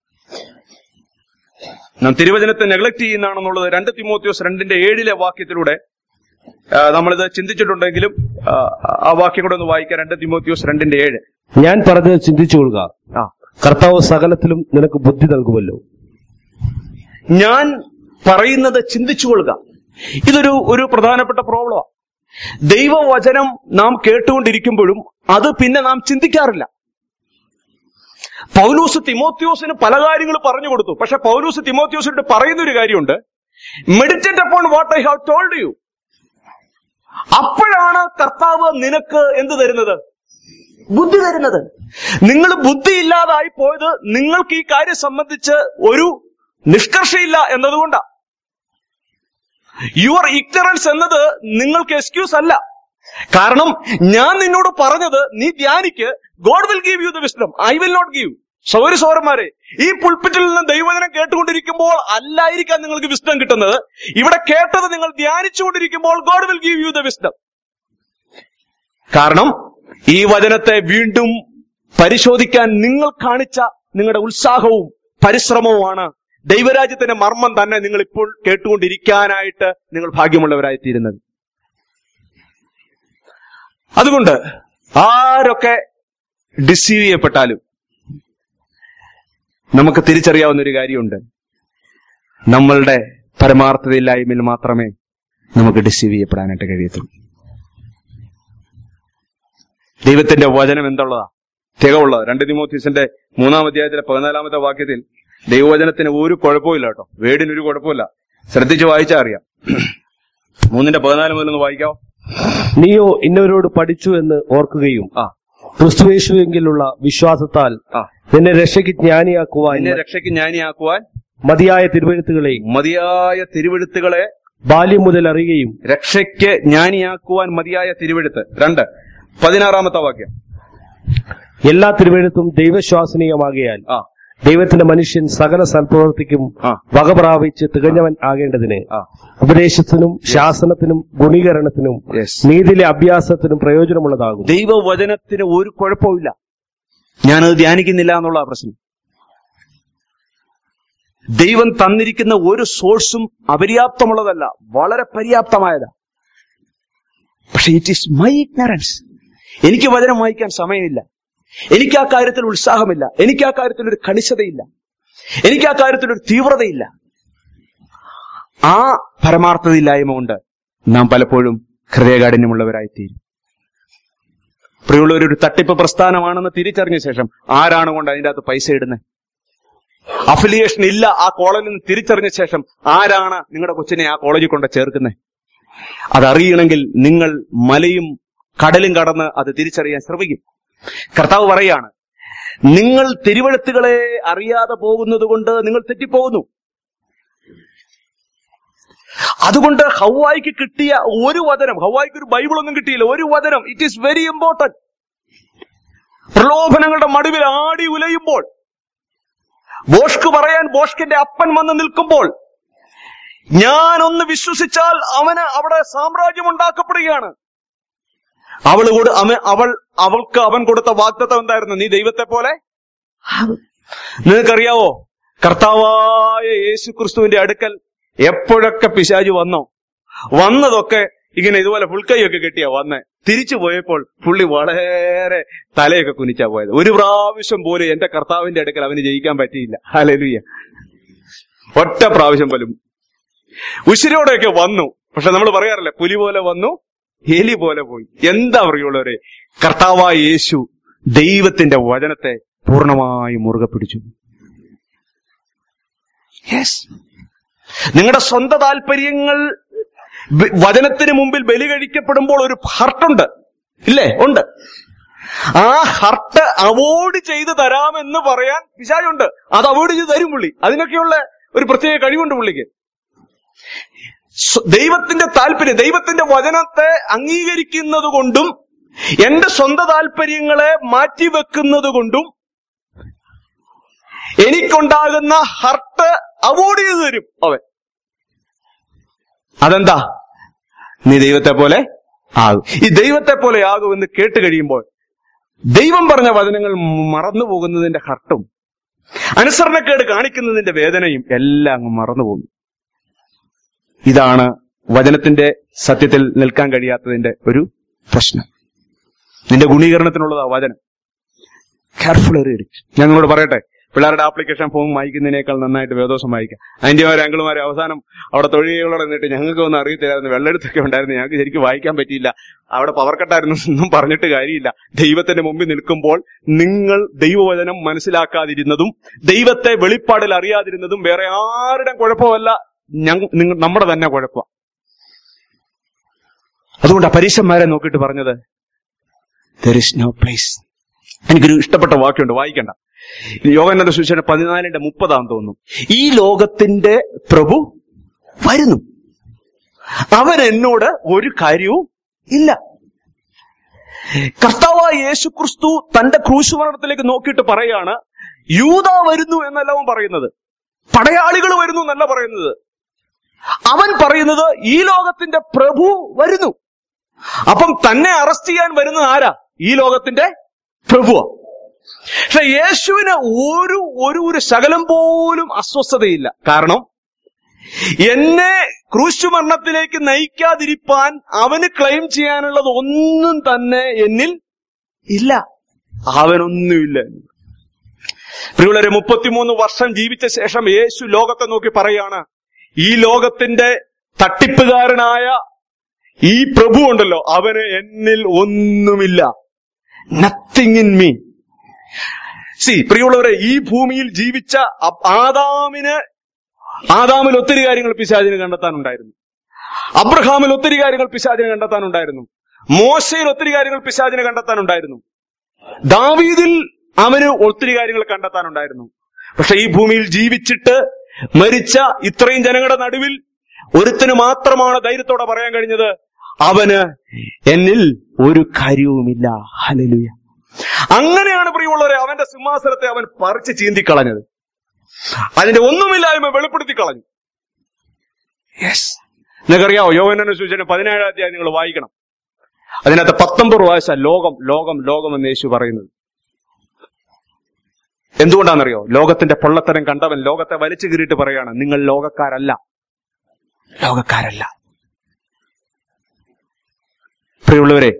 [SPEAKER 1] നാം തിരുവചനത്തെ നെഗ്ലക്ട് ചെയ്യുന്നതാണെന്നുള്ളത് രണ്ട് തിമോത്യോസ് രണ്ടിന്റെ ഏഴിലെ വാക്യത്തിലൂടെ ആ, നമ്മളിത് ചിന്തിച്ചിട്ടുണ്ടെങ്കിലും ആ, ആ വാക്യം കൂടെ ഒന്ന് വായിക്കാം രണ്ട് തിമോത്യോസ് രണ്ടിന്റെ ഏഴ്
[SPEAKER 2] ഞാൻ പറഞ്ഞത് ചിന്തിച്ചുകൊള്ളുക
[SPEAKER 1] ആ
[SPEAKER 2] കർത്താവ് സകലത്തിലും നിനക്ക് ബുദ്ധി നൽകുമല്ലോ
[SPEAKER 1] ഞാൻ പറയുന്നത് ചിന്തിച്ചുകൊള്ളുക ഇതൊരു ഒരു പ്രധാനപ്പെട്ട പ്രോബ്ലമാണ് ദൈവവചനം നാം കേട്ടുകൊണ്ടിരിക്കുമ്പോഴും അത് പിന്നെ നാം ചിന്തിക്കാറില്ല പൗലൂസ് തിമോത്യോസിന് പല കാര്യങ്ങൾ പറഞ്ഞു കൊടുത്തു പക്ഷെ പൗലൂസ് തിമോത്യോസിനോട് പറയുന്ന ഒരു കാര്യമുണ്ട് meditate upon what I have told you അപ്പോഴാണ് കർത്താവ് നിനക്ക് എന്ത് തരുന്നത് ബുദ്ധി തരുന്നത് നിങ്ങൾ ബുദ്ധി ഇല്ലാതായി പോയത് നിങ്ങൾക്ക് ഈ കാര്യം സംബന്ധിച്ച് ഒരു നിഷ്കർഷയില്ല എന്നതുകൊണ്ടാ യുവർ ഇഗ്നറൻസ് എന്നത് നിങ്ങൾക്ക് എക്സ്ക്യൂസ് അല്ല കാരണം ഞാൻ നിന്നോട് പറഞ്ഞത് നീ ധ്യാനിക്ക് God will give you the wisdom I will not give സൗര സൗരന്മാരെ ഈ പുൾപ്പിറ്റിൽ നിന്ന് ദൈവജനം കേട്ടുകൊണ്ടിരിക്കുമ്പോൾ അല്ലായിരിക്കാം നിങ്ങൾക്ക് വിസ്ഡം കിട്ടുന്നത് ഇവിടെ കേട്ടത് നിങ്ങൾ ധ്യാനിച്ചുകൊണ്ടിരിക്കുമ്പോൾ God will give you the wisdom കാരണം ഈ വചനത്തെ വീണ്ടും പരിശോധിക്കാൻ നിങ്ങൾ കാണിച്ച നിങ്ങളുടെ ഉത്സാഹവും പരിശ്രമവുമാണ് ദൈവരാജ്യത്തിന്റെ മർമ്മം തന്നെ നിങ്ങൾ ഇപ്പോൾ കേട്ടുകൊണ്ടിരിക്കാനായിട്ട് നിങ്ങൾ ഭാഗ്യമുള്ളവരായിത്തീരുന്നത് അതുകൊണ്ട് ആരൊക്കെ ഡിസീവ് ചെയ്യപ്പെട്ടാലും നമുക്ക് തിരിച്ചറിയാവുന്ന ഒരു കാര്യമുണ്ട് നമ്മളുടെ പരമാർത്ഥതയില്ലായ്മയിൽ മാത്രമേ നമുക്ക് ഡിസീവ് ചെയ്യപ്പെടാനായിട്ട് കഴിയത്തുള്ളൂ ദൈവത്തിന്റെ വചനം എന്തുള്ളതാ തികവുള്ളത് രണ്ട് തിമോത്തീസിന്റെ മൂന്നാം അധ്യായത്തിലെ പതിനാലാമത്തെ വാക്യത്തിൽ ദൈവവചനത്തിന് ഒരു കുഴപ്പമില്ല കേട്ടോ വേടിനൊരു കുഴപ്പമില്ല ശ്രദ്ധിച്ച് വായിച്ചാൽ അറിയാം മൂന്നിന്റെ പതിനാല് മുതൽ ഒന്ന് വായിക്കാവോ
[SPEAKER 2] നീയോ ഇന്നവരോട് പഠിച്ചു എന്ന് ഓർക്കുകയും
[SPEAKER 1] ആ
[SPEAKER 2] ക്രിസ്തുവേശുവെങ്കിലുള്ള വിശ്വാസത്താൽ
[SPEAKER 1] ആ
[SPEAKER 2] നിന്നെ രക്ഷയ്ക്ക് ജ്ഞാനിയാക്കുവാൻ
[SPEAKER 1] എന്നെ രക്ഷയ്ക്ക് ജ്ഞാനിയാക്കുവാൻ
[SPEAKER 2] മതിയായ തിരുവഴുത്തുകളെ
[SPEAKER 1] മതിയായ തിരുവെഴുത്തുകളെ
[SPEAKER 2] ബാല്യം മുതൽ അറിയുകയും
[SPEAKER 1] രക്ഷയ്ക്ക് ജ്ഞാനിയാക്കുവാൻ മതിയായ തിരുവെഴുത്ത് രണ്ട് പതിനാറാമത്തെ വാക്യം
[SPEAKER 2] എല്ലാ തിരുവഴുത്തും ദൈവശ്വാസനീയമാകിയാൽ
[SPEAKER 1] ആ
[SPEAKER 2] ദൈവത്തിന്റെ മനുഷ്യൻ സകല സൽപ്രവർത്തിക്കും
[SPEAKER 1] ആ
[SPEAKER 2] വക പ്രാപിച്ച് തികഞ്ഞവൻ ആകേണ്ടതിന്
[SPEAKER 1] ആ
[SPEAKER 2] ഉപദേശത്തിനും ശാസനത്തിനും ഗുണീകരണത്തിനും
[SPEAKER 1] Yes.
[SPEAKER 2] നീതിയിലെ അഭ്യാസത്തിനും പ്രയോജനമുള്ളതാകും
[SPEAKER 1] ദൈവവചനത്തിന് ഒരു കുഴപ്പമില്ല ഞാനത് ധ്യാനിക്കുന്നില്ല എന്നുള്ള പ്രശ്നം ദൈവം തന്നിരിക്കുന്ന ഒരു സോഴ്സും അപര്യാപ്തമുള്ളതല്ല വളരെ പര്യാപ്തമായതാ പക്ഷെ ഇറ്റ് ഈസ് മൈ ഇഗ്നറൻസ് എനിക്ക് വചനം വായിക്കാൻ സമയമില്ല എനിക്ക് ആ കാര്യത്തിൽ ഉത്സാഹമില്ല എനിക്ക് ആ കാര്യത്തിൽ ഒരു കണിശതയില്ല എനിക്ക് ആ കാര്യത്തിൽ ഒരു തീവ്രതയില്ല ആ പരമാർത്ഥതയില്ലായ്മ കൊണ്ട് നാം പലപ്പോഴും ഹൃദയകാഠിന്യമുള്ളവരായിത്തീരും പ്രിയമുള്ളവർ ഒരു തട്ടിപ്പ് പ്രസ്ഥാനമാണെന്ന് തിരിച്ചറിഞ്ഞ ശേഷം ആരാണ് കൊണ്ട് അതിന്റെ അകത്ത് പൈസ ഇടുന്നത് അഫിലിയേഷൻ ഇല്ല ആ കോളേജിൽ നിന്ന് തിരിച്ചറിഞ്ഞ ശേഷം ആരാണ് നിങ്ങളുടെ കൊച്ചിനെ ആ കോളേജിൽ കൊണ്ട് ചേർക്കുന്നത് അതറിയണമെങ്കിൽ നിങ്ങൾ മലയും കടലും കടന്ന് അത് തിരിച്ചറിയാൻ ശ്രമിക്കും കർത്താവ് പറയാണ് നിങ്ങൾ തിരുവഴുത്തുകളെ അറിയാതെ പോകുന്നത് കൊണ്ട് നിങ്ങൾ തെറ്റിപ്പോകുന്നു അതുകൊണ്ട് ഹവായിക്ക് കിട്ടിയ ഒരു വചനം ഹവായിക്ക് ഒരു ബൈബിളൊന്നും കിട്ടിയില്ല ഒരു വചനം ഇറ്റ് ഈസ് വെരി ഇമ്പോർട്ടന്റ് പ്രലോഭനങ്ങളുടെ മടുവിൽ ആടി ഉലയുമ്പോൾ ബോഷ്ക്ക് പറയാൻ ബോഷ്കിന്റെ അപ്പൻ വന്ന് നിൽക്കുമ്പോൾ ഞാനൊന്ന് വിശ്വസിച്ചാൽ അവന് അവിടെ സാമ്രാജ്യം ഉണ്ടാക്കപ്പെടുകയാണ് അവള് കൂടെ അവൻ അവൾ അവൾക്ക് അവൻ കൊടുത്ത വാഗ്ദത്തം എന്തായിരുന്നു നീ ദൈവത്തെ പോലെ ആകും. നിങ്ങൾക്കറിയാവോ കർത്താവായ യേശു ക്രിസ്തുവിന്റെ അടുക്കൽ എപ്പോഴൊക്കെ പിശാജ് വന്നോ വന്നതൊക്കെ ഇങ്ങനെ ഇതുപോലെ ഫുൾക്കൈയൊക്കെ കെട്ടിയാ വന്നേ തിരിച്ചു പോയപ്പോൾ പുള്ളി വളരെ തലയൊക്കെ കുനിച്ചാ പോയത് ഒരു പ്രാവശ്യം പോലും എന്റെ കർത്താവിന്റെ അടുക്കൽ അവന് ജയിക്കാൻ പറ്റിയില്ല ഹലലുയ്യ ഒറ്റ പ്രാവശ്യം പോലും ഉശിരോടെയൊക്കെ വന്നു പക്ഷെ നമ്മൾ പറയാറില്ലേ പുലി പോലെ വന്നു എലി പോലെ പോയി എന്താ പറയുള്ളവരെ കർത്താവായ യേശു ദൈവത്തിന്റെ വചനത്തെ പൂർണ്ണമായി മുറുകെ പിടിച്ചു യെസ് നിങ്ങളുടെ സ്വന്തം താല്പര്യങ്ങൾ ബ- വചനത്തിന് മുമ്പിൽ ബലി കഴിക്കപ്പെടുമ്പോൾ ഒരു ഹർട്ടുണ്ട് ഇല്ലേ ഉണ്ട് ആ ഹർട്ട് അവോയ്ഡ് ചെയ്ത് തരാമെന്ന് പറയാൻ പിശാചുണ്ട് അത് അവോയ്ഡ് ചെയ്ത് തരും പുള്ളി അതിനൊക്കെയുള്ള ഒരു പ്രത്യേക കഴിവുണ്ട് പുള്ളിക്ക് സ്വ- ദൈവത്തിന്റെ താല്പര്യം ദൈവത്തിന്റെ വചനത്തെ അംഗീകരിക്കുന്നത് കൊണ്ടും എന്റെ സ്വന്തം താല്പര്യങ്ങളെ മാറ്റിവെക്കുന്നത് കൊണ്ടും എനിക്കുണ്ടാകുന്ന ഹർട്ട് അവോയ്ഡ് ചെയ്തു തരും അവൻ അതെന്താ നീ ദൈവത്തെ പോലെ ആകും ഈ ദൈവത്തെ പോലെ ആകുമെന്ന് കേട്ട് കഴിയുമ്പോൾ ദൈവം പറഞ്ഞ വചനങ്ങൾ മറന്നു പോകുന്നതിന്റെ ഹർട്ടും അനുസരണക്കേട് കാണിക്കുന്നതിന്റെ വേദനയും എല്ലാം അങ്ങ് മറന്നു പോകുന്നു ഇതാണ് വചനത്തിന്റെ സത്യത്തിൽ നിൽക്കാൻ കഴിയാത്തതിന്റെ ഒരു പ്രശ്നം നിന്റെ ഗുണീകരണത്തിനുള്ളതാ വചനം കെയർഫുൾ ഞാൻ നിങ്ങളോട് പറയട്ടെ പിള്ളേരുടെ ആപ്ലിക്കേഷൻ ഫോം വായിക്കുന്നതിനേക്കാൾ നന്നായിട്ട് വേദോസം വായിക്കാം ആന്റിമാരും അങ്കിളുമാരും അവസാനം അവിടെ തൊഴിലുകളോടെ നിന്നിട്ട് ഞങ്ങൾക്ക് ഒന്നും അറിയത്തില്ലായിരുന്നു വെള്ളെടുത്തൊക്കെ ഉണ്ടായിരുന്നു ഞങ്ങൾക്ക് ശരിക്കും വായിക്കാൻ പറ്റിയില്ല അവിടെ പവർ കട്ടായിരുന്നു ഒന്നും പറഞ്ഞിട്ട് കാര്യമില്ല ദൈവത്തിന്റെ മുമ്പിൽ നിൽക്കുമ്പോൾ നിങ്ങൾ ദൈവവചനം മനസ്സിലാക്കാതിരുന്നതും ദൈവത്തെ വെളിപ്പാടിൽ അറിയാതിരുന്നതും വേറെ ആരുടെ കുഴപ്പമല്ല ഞങ്ങ നിങ്ങൾ നമ്മുടെ തന്നെ കുഴപ്പം അതുകൊണ്ട് ആ പരീക്ഷന്മാരെ നോക്കിയിട്ട് പറഞ്ഞത് ദർ ഇസ് നോ പ്ലേസ് എനിക്കൊരു ഇഷ്ടപ്പെട്ട വാക്യമുണ്ട് വായിക്കണ്ട യോഗന്റെ സുവിശേഷം പതിനാലിന്റെ മുപ്പതാം തോന്നുന്നു ഈ ലോകത്തിന്റെ പ്രഭു വരുന്നു അവൻ എന്നോട് ഒരു കാര്യവും ഇല്ല കർത്താവായ യേശു ക്രിസ്തു തന്റെ ക്രൂശുമരണത്തിലേക്ക് നോക്കിയിട്ട് പറയാണ് യൂത വരുന്നു എന്നല്ല അവൻ പറയുന്നത് പടയാളികൾ വരുന്നു എന്നല്ല പറയുന്നത് അവൻ പറയുന്നത് ഈ ലോകത്തിന്റെ പ്രഭു വരുന്നു അപ്പം തന്നെ അറസ്റ്റ് ചെയ്യാൻ വരുന്നത് ആരാ ഈ ലോകത്തിന്റെ പ്രഭുവാ പക്ഷെ യേശുവിന് ഒരു ഒരു ഒരു ശകലം പോലും അസ്വസ്ഥതയില്ല കാരണം എന്നെ ക്രൂശുമരണത്തിലേക്ക് നയിക്കാതിരിപ്പാൻ അവന് ക്ലെയിം ചെയ്യാനുള്ളത് ഒന്നും തന്നെ എന്നിൽ ഇല്ല അവനൊന്നുമില്ല പ്രിയുള്ളരെ മുപ്പത്തിമൂന്ന് വർഷം ജീവിച്ച ശേഷം യേശു ലോകത്തെ നോക്കി പറയാണ് ഈ ലോകത്തിന്റെ തട്ടിപ്പുകാരനായ ഈ പ്രഭു ഉണ്ടല്ലോ അവന് എന്നിൽ ഒന്നുമില്ല നത്തിങ് ഇൻ മീ സി പ്രിയമുള്ളവരെ ഈ ഭൂമിയിൽ ജീവിച്ച അ- ആദാമിന് ആദാമിൽ ഒത്തിരി കാര്യങ്ങൾ പിശാചിന് കണ്ടെത്താനുണ്ടായിരുന്നു അബ്രഹാമിൽ ഒത്തിരി കാര്യങ്ങൾ പിശാചിന് കണ്ടെത്താനുണ്ടായിരുന്നു മോശയിൽ ഒത്തിരി കാര്യങ്ങൾ പിശാചിന് കണ്ടെത്താനുണ്ടായിരുന്നു ദാവീദിൽ അവന് ഒത്തിരി കാര്യങ്ങൾ കണ്ടെത്താനുണ്ടായിരുന്നു പക്ഷെ ഈ ഭൂമിയിൽ ജീവിച്ചിട്ട് മരിച്ച ഇത്രയും ജനങ്ങളുടെ നടുവിൽ ഒരുത്തിന് മാത്രമാണ് ധൈര്യത്തോടെ പറയാൻ കഴിഞ്ഞത് അവന് എന്നിൽ ഒരു കാര്യവുമില്ല ഹലലുയ അങ്ങനെയാണ് പ്രിയമുള്ളവരെ അവന്റെ സിംഹാസനത്തെ അവൻ പറിച്ച് ചീന്തിക്കളഞ്ഞത് അതിന്റെ ഒന്നുമില്ലായ്മ വെളിപ്പെടുത്തി കളഞ്ഞു യെസ് നിങ്ങൾക്കറിയാവോ യോവനെ സൂചന പതിനേഴാം അധ്യായം നിങ്ങൾ വായിക്കണം അതിനകത്ത് പത്തൊമ്പത് വയസ്സ ലോകം ലോകം ലോകം എന്ന് യേശു പറയുന്നത് എന്തുകൊണ്ടാണെന്നറിയോ ലോകത്തിന്റെ പൊള്ളത്തരം കണ്ടവൻ ലോകത്തെ വലിച്ചു കീറിയിട്ട് പറയാണ് നിങ്ങൾ ലോകക്കാരല്ല ലോകക്കാരല്ല പ്രിയമുള്ളവരെ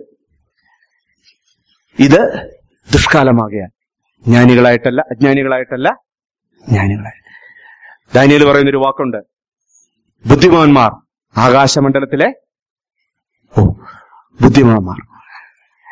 [SPEAKER 1] ഇത് ദുഷ്കാലമാകയാൽ ജ്ഞാനികളായിട്ടല്ല അജ്ഞാനികളായിട്ടല്ല ജ്ഞാനികളായി ദാനിയൽ പറയുന്നൊരു വാക്കുണ്ട് ബുദ്ധിമാന്മാർ ആകാശമണ്ഡലത്തിലെ ഓ ബുദ്ധിമാന്മാർ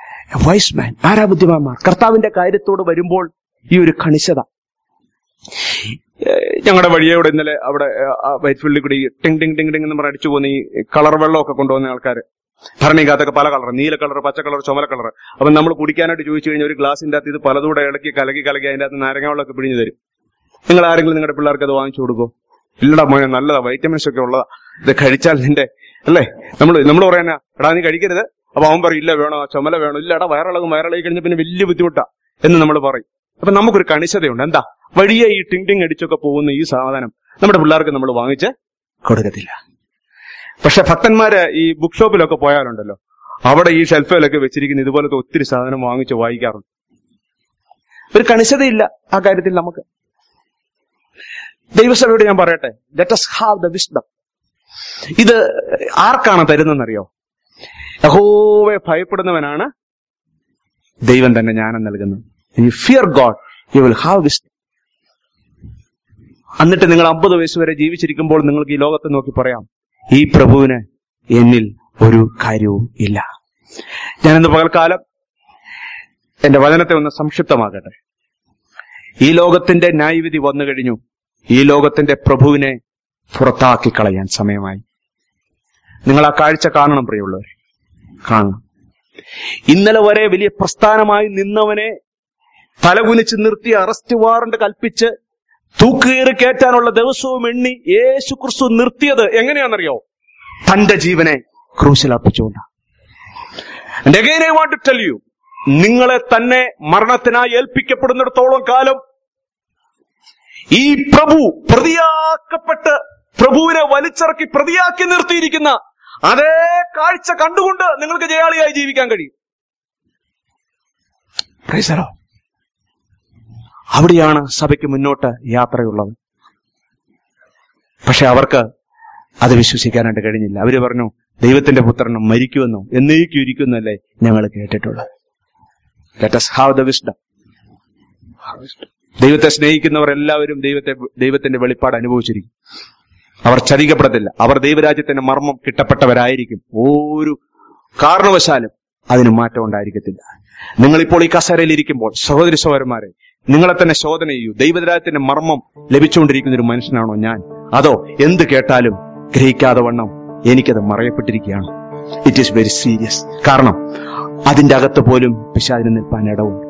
[SPEAKER 1] വൈസ് മാൻ ആരാ ബുദ്ധിമാന്മാർ കർത്താവിന്റെ കാര്യത്തോട് വരുമ്പോൾ ഈ ഒരു കണിശത ഞങ്ങളുടെ വഴിയോടെ ഇന്നലെ അവിടെ വൈറ്റ് ഫീൽഡിൽ കൂടി ടിങ് ടിങ് ടിങ് ടിങ് എന്ന് പറഞ്ഞ് അടിച്ചു പോകുന്ന ഈ കളർ വെള്ളമൊക്കെ കൊണ്ടുവന്ന ആൾക്കാർ ഭരണിക്കകത്തൊക്കെ പല കളർ നീല കളർ പച്ച കളർ ചുമല കളർ അപ്പൊ നമ്മൾ കുടിക്കാനായിട്ട് ചോദിച്ചു കഴിഞ്ഞാൽ ഒരു ഗ്ലാസിന്റെ അകത്ത് ഇത് പലതൂടെ ഇളക്കി കലക്കി കലക്കി അതിന്റെ അകത്ത് നാരങ്ങ വെള്ളമൊക്കെ പിഴിഞ്ഞു തരും നിങ്ങൾ ആരെങ്കിലും നിങ്ങളുടെ പിള്ളേർക്ക് അത് വാങ്ങിച്ചു കൊടുക്കോ ഇല്ലടാ മോനെ നല്ലതാ വൈറ്റമിൻസ് ഒക്കെ ഉള്ളതാ ഇത് കഴിച്ചാൽ നിന്റെ അല്ലേ നമ്മൾ നമ്മൾ പറയാനാ എടാ നീ കഴിക്കരുത് അപ്പൊ അവൻ പറയും ഇല്ല വേണോ ചുമല വേണോ ഇല്ല എടാ വയറിളകും വയറിളകി കഴിഞ്ഞ പിന്നെ വലിയ ബുദ്ധിമുട്ടാ എന്ന് നമ്മൾ പറയും അപ്പൊ നമുക്കൊരു കണിശതയുണ്ട് എന്താ വഴിയെ ഈ ടിങ് ടിങ് അടിച്ചൊക്കെ പോകുന്ന ഈ സാധനം നമ്മുടെ പിള്ളേർക്ക് നമ്മൾ വാങ്ങിച്ച് കൊടുക്കത്തില്ല പക്ഷെ ഭക്തന്മാര് ഈ ബുക്ക് ഷോപ്പിലൊക്കെ പോയാലുണ്ടല്ലോ അവിടെ ഈ ഷെൽഫിലൊക്കെ വെച്ചിരിക്കുന്ന ഇതുപോലത്തെ ഒത്തിരി സാധനം വാങ്ങിച്ച് വായിക്കാറുണ്ട് ഒരു കണിശതയില്ല ആ കാര്യത്തിൽ നമുക്ക് ദൈവസഭയോട് ഞാൻ പറയട്ടെ let us have the wisdom ഇത് ആർക്കാണ് തരുന്നതെന്നറിയോ യഹോവെ ഭയപ്പെടുന്നവനാണ് ദൈവം തന്നെ ജ്ഞാനം നൽകുന്നത് you fear God you will have wisdom എന്നിട്ട് നിങ്ങൾ അമ്പത് വയസ്സ് വരെ ജീവിച്ചിരിക്കുമ്പോൾ നിങ്ങൾക്ക് ഈ ലോകത്തെ നോക്കി പറയാം ഈ പ്രഭുവിന് എന്നിൽ ഒരു കാര്യവും ഇല്ല ഞാനിന്ന് പകൽക്കാലം എന്റെ വചനത്തെ ഒന്ന് സംക്ഷിപ്തമാകട്ടെ ഈ ലോകത്തിന്റെ ന്യായവിധി വന്നു കഴിഞ്ഞു ഈ ലോകത്തിന്റെ പ്രഭുവിനെ പുറത്താക്കി കളയാൻ സമയമായി നിങ്ങൾ ആ കാഴ്ച കാണണം പ്രിയമുള്ളവരെ കാണണം ഇന്നലെ വരെ വലിയ പ്രസ്ഥാനമായി നിന്നവനെ തലകുനിച്ച് നിർത്തി അറസ്റ്റ് വാറണ്ട് കൽപ്പിച്ച് തൂക്കുകയറി കയറ്റാനുള്ള ദിവസവും എണ്ണി യേശു ക്രിസ്തു നിർത്തിയത് എങ്ങനെയാണെന്നറിയോ തന്റെ ജീവനെ ക്രൂശിൽ അർപ്പിച്ചുകൊണ്ട് again I want to tell you നിങ്ങളെ തന്നെ മരണത്തിനായി ഏൽപ്പിക്കപ്പെടുന്നിടത്തോളം കാലം ഈ പ്രഭു പ്രതിയാക്കപ്പെട്ട് പ്രഭുവിനെ വലിച്ചിറക്കി പ്രതിയാക്കി നിർത്തിയിരിക്കുന്ന അതേ കാഴ്ച കണ്ടുകൊണ്ട് നിങ്ങൾക്ക് ജയാളിയായി ജീവിക്കാൻ കഴിയും Praise the Lord. അവിടെയാണ് സഭയ്ക്ക് മുന്നോട്ട് യാത്രയുള്ളത് പക്ഷെ അവർക്ക് അത് വിശ്വസിക്കാനായിട്ട് കഴിഞ്ഞില്ല അവര് പറഞ്ഞു ദൈവത്തിന്റെ പുത്രനും മരിക്കുമെന്നോ എന്നേക്കും ഇരിക്കുന്നല്ലേ ഞങ്ങൾ കേട്ടിട്ടുള്ളത് let us have the wisdom ദൈവത്തെ സ്നേഹിക്കുന്നവർ എല്ലാവരും ദൈവത്തെ ദൈവത്തിന്റെ വെളിപ്പാട് അനുഭവിച്ചിരിക്കും അവർ ചതിക്കപ്പെടത്തില്ല അവർ ദൈവരാജ്യത്തിന്റെ മർമ്മം കിട്ടപ്പെട്ടവരായിരിക്കും ഒരു കാരണവശാലും അതിന് മാറ്റം ഉണ്ടായിരിക്കത്തില്ല നിങ്ങളിപ്പോൾ ഈ കസേരയിൽ ഇരിക്കുമ്പോൾ സഹോദരി സഹോദരന്മാരെ നിങ്ങളെ തന്നെ ശോധന ചെയ്യൂ ദൈവരാജ്യത്തിന്റെ മർമ്മം ലഭിച്ചുകൊണ്ടിരിക്കുന്ന ഒരു മനുഷ്യനാണോ ഞാൻ അതോ എന്ത് കേട്ടാലും ഗ്രഹിക്കാതെ വണ്ണം എനിക്കത് മറയപ്പെട്ടിരിക്കുകയാണ് ഇറ്റ് ഈസ് വെരി സീരിയസ് കാരണം അതിന്റെ അകത്ത് പോലും പിശാചിന് നിൽപ്പാൻ ഇടവുണ്ട്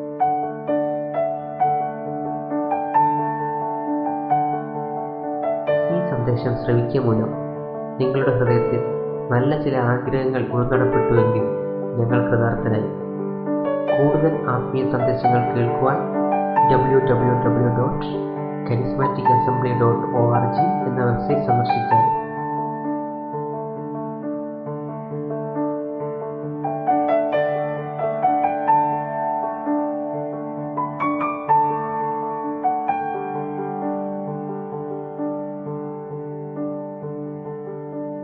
[SPEAKER 4] ഈ സന്ദേശം ശ്രവിക്കുക മൂലം നിങ്ങളുടെ ഹൃദയത്തിൽ നല്ല ചില ആഗ്രഹങ്ങൾ ഉൾക്കടപ്പെട്ടുവെങ്കിൽ ഞങ്ങൾ കൃതാർത്ഥരായി കൂടുതൽ ആത്മീയ സന്ദേശങ്ങൾ കേൾക്കുവാൻ W W W dot charismatic assembly dot O R G എന്ന വെബ്സൈറ്റ് സന്ദർശിച്ചാൽ